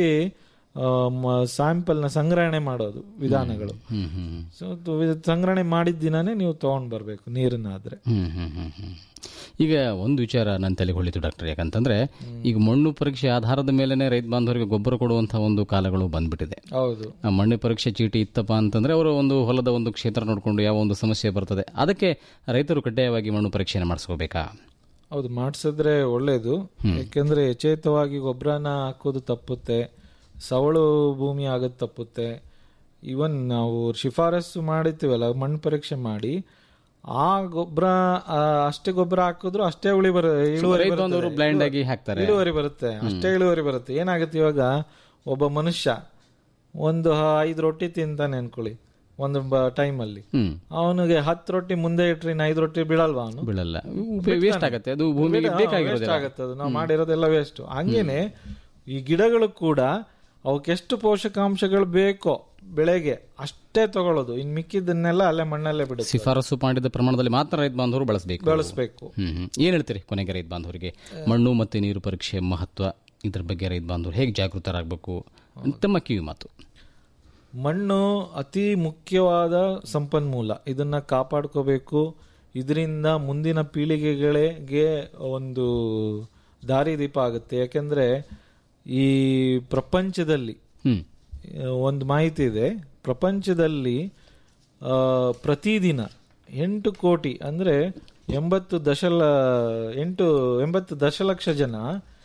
Speaker 12: ಸ್ಯಾಂಪಲ್ ನ ಸಂಗ್ರಹಣೆ ಮಾಡೋದು ವಿಧಾನಗಳು
Speaker 11: ಹ್ಮ್, ಹ್ಮ್, ಹ್ಮ್.
Speaker 12: ಸೊ ಸಂಗ್ರಹಣೆ ಮಾಡಿದ ದಿನಾನೇ ನೀವು ತಗೊಂಡ್ ಬರ್ಬೇಕು ನೀರನ್ನ ಆದ್ರೆ
Speaker 11: ಹ್ಮ್, ಹ್ಮ್, ಹ್ಮ್, ಹ್ಮ್. ಈಗ ಒಂದು ವಿಚಾರ ನನ್ನ ತಲೆಗೆ ಹೊಳಿತು ಡಾಕ್ಟರ್ ಯಾಕಂತಂದ್ರೆ ಈಗ ಮಣ್ಣು ಪರೀಕ್ಷೆ ಆಧಾರದ ಮೇಲೆನೆ ರೈತ ಬಾಂಧವರಿಗೆ ಗೊಬ್ಬರ ಕೊಡುವಂತಹ ಒಂದು ಕಾಲಗಳು ಬಂದ್ಬಿಟ್ಟಿದೆ
Speaker 12: ಹೌದು
Speaker 11: ಆ ಮಣ್ಣು ಪರೀಕ್ಷೆ ಚೀಟಿ ಇತ್ತಪ್ಪ ಅಂತಂದ್ರೆ ಅವರು ಒಂದು ಹೊಲದ ಒಂದು ಕ್ಷೇತ್ರ ನೋಡಿಕೊಂಡು ಯಾವ ಒಂದು ಸಮಸ್ಯೆ ಬರ್ತದೆ ಅದಕ್ಕೆ ರೈತರು ಕಡ್ಡಾಯವಾಗಿ ಮಣ್ಣು ಪರೀಕ್ಷೆಯನ್ನು ಮಾಡಿಸ್ಕೋಬೇಕಾ
Speaker 12: ಹೌದು ಮಾಡಿಸಿದ್ರೆ ಒಳ್ಳೇದು ಯಾಕೆಂದ್ರೆ ಎಚೇತವಾಗಿ ಗೊಬ್ಬರನ ಹಾಕೋದು ತಪ್ಪುತ್ತೆ ಸವಳು ಭೂಮಿ ಆಗೋದು ತಪ್ಪುತ್ತೆ ಇವನ್ ನಾವು ಶಿಫಾರಸು ಮಾಡಿರ್ತೀವಲ್ಲ ಮಣ್ಣು ಪರೀಕ್ಷೆ ಮಾಡಿ ಆ ಗೊಬ್ಬರ ಅಷ್ಟೇ ಗೊಬ್ಬರ ಹಾಕಿದ್ರು ಅಷ್ಟೇ ಉಳಿ ಬರ ಇಳುವರಿ
Speaker 11: ರೈತ
Speaker 12: ಬರ್ತದೆ.
Speaker 11: ಬಾಂಧವರು blind ಆಗಿ ಹಾಕ್ತಾರೆ.
Speaker 12: ಇಳುವರಿ ಬರುತ್ತೆ ಅಷ್ಟೇ ಇಳುವರಿ ಬರುತ್ತೆ ಏನಾಗುತ್ತೆ ಇವಾಗ ಒಬ್ಬ ಮನುಷ್ಯ ಒಂದು ಐದು ರೊಟ್ಟಿ ತಿಂತಾನೆ ಅನ್ಕೊಳ್ಳಿ ಒಂದು ಟೈಮಲ್ಲಿ
Speaker 11: ಹ್ಮ್
Speaker 12: ಅವನಿಗೆ ಹತ್ತು ರೊಟ್ಟಿ ಮುಂದೆ ಇಟ್ರಿ ಇನ್ನು ಐದು ರೊಟ್ಟಿ ಬೀಳಲ್ವಾ ಅವನು
Speaker 11: ಬೀಳಲ್ಲ ವೇಸ್ಟ್ ಆಗುತ್ತೆ ಅದು ಭೂಮಿಗೆ ಬೇಕಾಗಿರೋದಿಲ್ಲ
Speaker 12: ಆಗುತ್ತೆ ಅದು ನಾವು ಮಾಡಿರೋದೆಲ್ಲ ವೇಸ್ಟ್ ಹಂಗೇನೆ ಈ ಗಿಡಗಳು ಕೂಡ ಅವಕ್ಕೆ ಎಷ್ಟು ಪೋಷಕಾಂಶಗಳು ಬೇಕೋ ಬೆಳೆಗೆ ಅಷ್ಟೇ ತಗೊಳ್ಳೋದು ಇನ್ ಮಿಕ್ಕಿದ್ದನ್ನೆಲ್ಲ ಅಲ್ಲೇ ಮಣ್ಣಲ್ಲೇ ಬಿಡುತ್ತೆ
Speaker 11: ಶಿಫಾರಸು ಮಾಡಿದ ಪ್ರಮಾಣದಲ್ಲಿ ಮಾತ್ರ ರೈತ ಬಾಂಧವರು ಬಳಸಬೇಕು
Speaker 12: ಬಳಸ್ಬೇಕು.
Speaker 11: ಹ್ಮ್ ಹ್ಮ್. ಏನ್ ಹೇಳ್ತೀರಿ ಕೊನೆಗೆ ರೈತ ಬಾಂಧವರಿಗೆ ಮಣ್ಣು ಮತ್ತೆ ನೀರು ಪರೀಕ್ಷೆ ಮಹತ್ವ ಇದ್ರ ಬಗ್ಗೆ ರೈತ ಬಾಂಧವರು ಹೇಗೆ ಜಾಗೃತರಾಗಬೇಕು ತಮ್ಮ ಕಿವಿ ಮಾತು
Speaker 12: ಮಣ್ಣು ಅತಿ ಮುಖ್ಯವಾದ ಸಂಪನ್ಮೂಲ ಇದನ್ನ ಕಾಪಾಡ್ಕೋಬೇಕು ಇದರಿಂದ ಮುಂದಿನ ಪೀಳಿಗೆಗಳಿಗೆ ಒಂದು ದಾರಿದೀಪ ಆಗುತ್ತೆ ಯಾಕೆಂದ್ರೆ ಈ ಪ್ರಪಂಚದಲ್ಲಿ
Speaker 11: ಹ್ಮ್
Speaker 12: ಆ, ಒಂದು ಮಾಹಿತಿ ಇದೆ ಪ್ರಪಂಚದಲ್ಲಿ ಆ, ಪ್ರತಿದಿನ ಎಂಟು ಕೋಟಿ ಅಂದ್ರೆ ಎಂಬತ್ತು ದಶಲ ಎಂಟು ಎಂಬತ್ತು ದಶಲಕ್ಷ ಜನ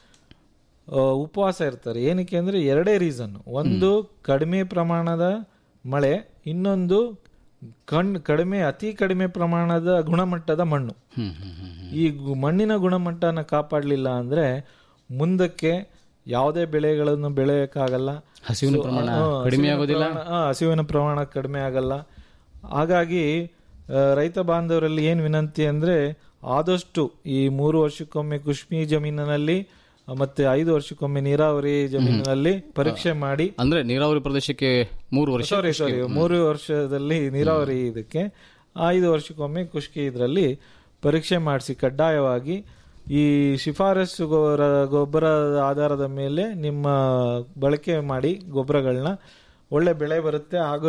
Speaker 12: ಆ, ಉಪವಾಸ ಇರ್ತಾರೆ ಏನಕ್ಕೆ ಅಂದ್ರೆ ಎರಡೇ ರೀಸನ್ ಒಂದು ಕಡಿಮೆ ಪ್ರಮಾಣದ ಮಳೆ ಇನ್ನೊಂದು ಕಣ್ ಕಡಿಮೆ ಅತಿ ಕಡಿಮೆ ಪ್ರಮಾಣದ ಗುಣಮಟ್ಟದ ಮಣ್ಣು
Speaker 11: ಹ್ಮ್ ಹ್ಮ್ ಹ್ಮ್ ಹ್ಮ್.
Speaker 12: ಈ ಗು- ಮಣ್ಣಿನ ಗುಣಮಟ್ಟನ ಕಾಪಾಡಲಿಲ್ಲ ಅಂದ್ರೆ ಮುಂದಕ್ಕೆ ಯಾವುದೇ ಬೆಳೆಗಳನ್ನು ಬೆಳೆಯಕ್ಕಾಗಲ್ಲ
Speaker 11: ಹಸಿವಿನ
Speaker 12: So,
Speaker 11: ಪ್ರಮಾಣ
Speaker 12: ಆ,
Speaker 11: ಕಡಿಮೆ
Speaker 12: ಹಸಿವಿನ
Speaker 11: ಆಗೋದಿಲ್ಲ?
Speaker 12: ಪ್ರಮಾಣ- ಆ, ಹಸಿವಿನ ಪ್ರಮಾಣ ಕಡಿಮೆ ಆಗಲ್ಲ ಹಾಗಾಗಿ ಆ, ರೈತ ಬಾಂಧವರಲ್ಲಿ ಏನ್ ವಿನಂತಿ ಅಂದ್ರೆ ಆದಷ್ಟು ಈ ಮೂರು ವರ್ಷಕ್ಕೊಮ್ಮೆ ಕುಶ್ಮಿ ಜಮೀನಿನಲ್ಲಿ ಮತ್ತೆ ಐದು ವರ್ಷಕ್ಕೊಮ್ಮೆ ನೀರಾವರಿ ಜಮೀನಿನಲ್ಲಿ ಪರೀಕ್ಷೆ ಮಾಡಿ
Speaker 11: ಅಂದ್ರೆ ನೀರಾವರಿ ಪ್ರದೇಶಕ್ಕೆ ಮೂರು ವರ್ಷ
Speaker 12: ಸಾರಿ ಸಾರಿ ಮೂರು ವರ್ಷದಲ್ಲಿ ನೀರಾವರಿ ಇದಕ್ಕೆ ಐದು ವರ್ಷಕ್ಕೊಮ್ಮೆ ಖುಷ್ಕಿ ಇದರಲ್ಲಿ ಪರೀಕ್ಷೆ ಮಾಡಿಸಿ ಕಡ್ಡಾಯವಾಗಿ ಈ ಶಿಫಾರಸು ಗೊಬ್ಬರ ಗೊಬ್ಬರದ ಆಧಾರದ ಮೇಲೆ ನಿಮ್ಮ ಬಳಕೆ ಮಾಡಿ ಗೊಬ್ಬರಗಳನ್ನ ಒಳ್ಳೆ ಬೆಳೆ ಬರುತ್ತೆ ಹಾಗೂ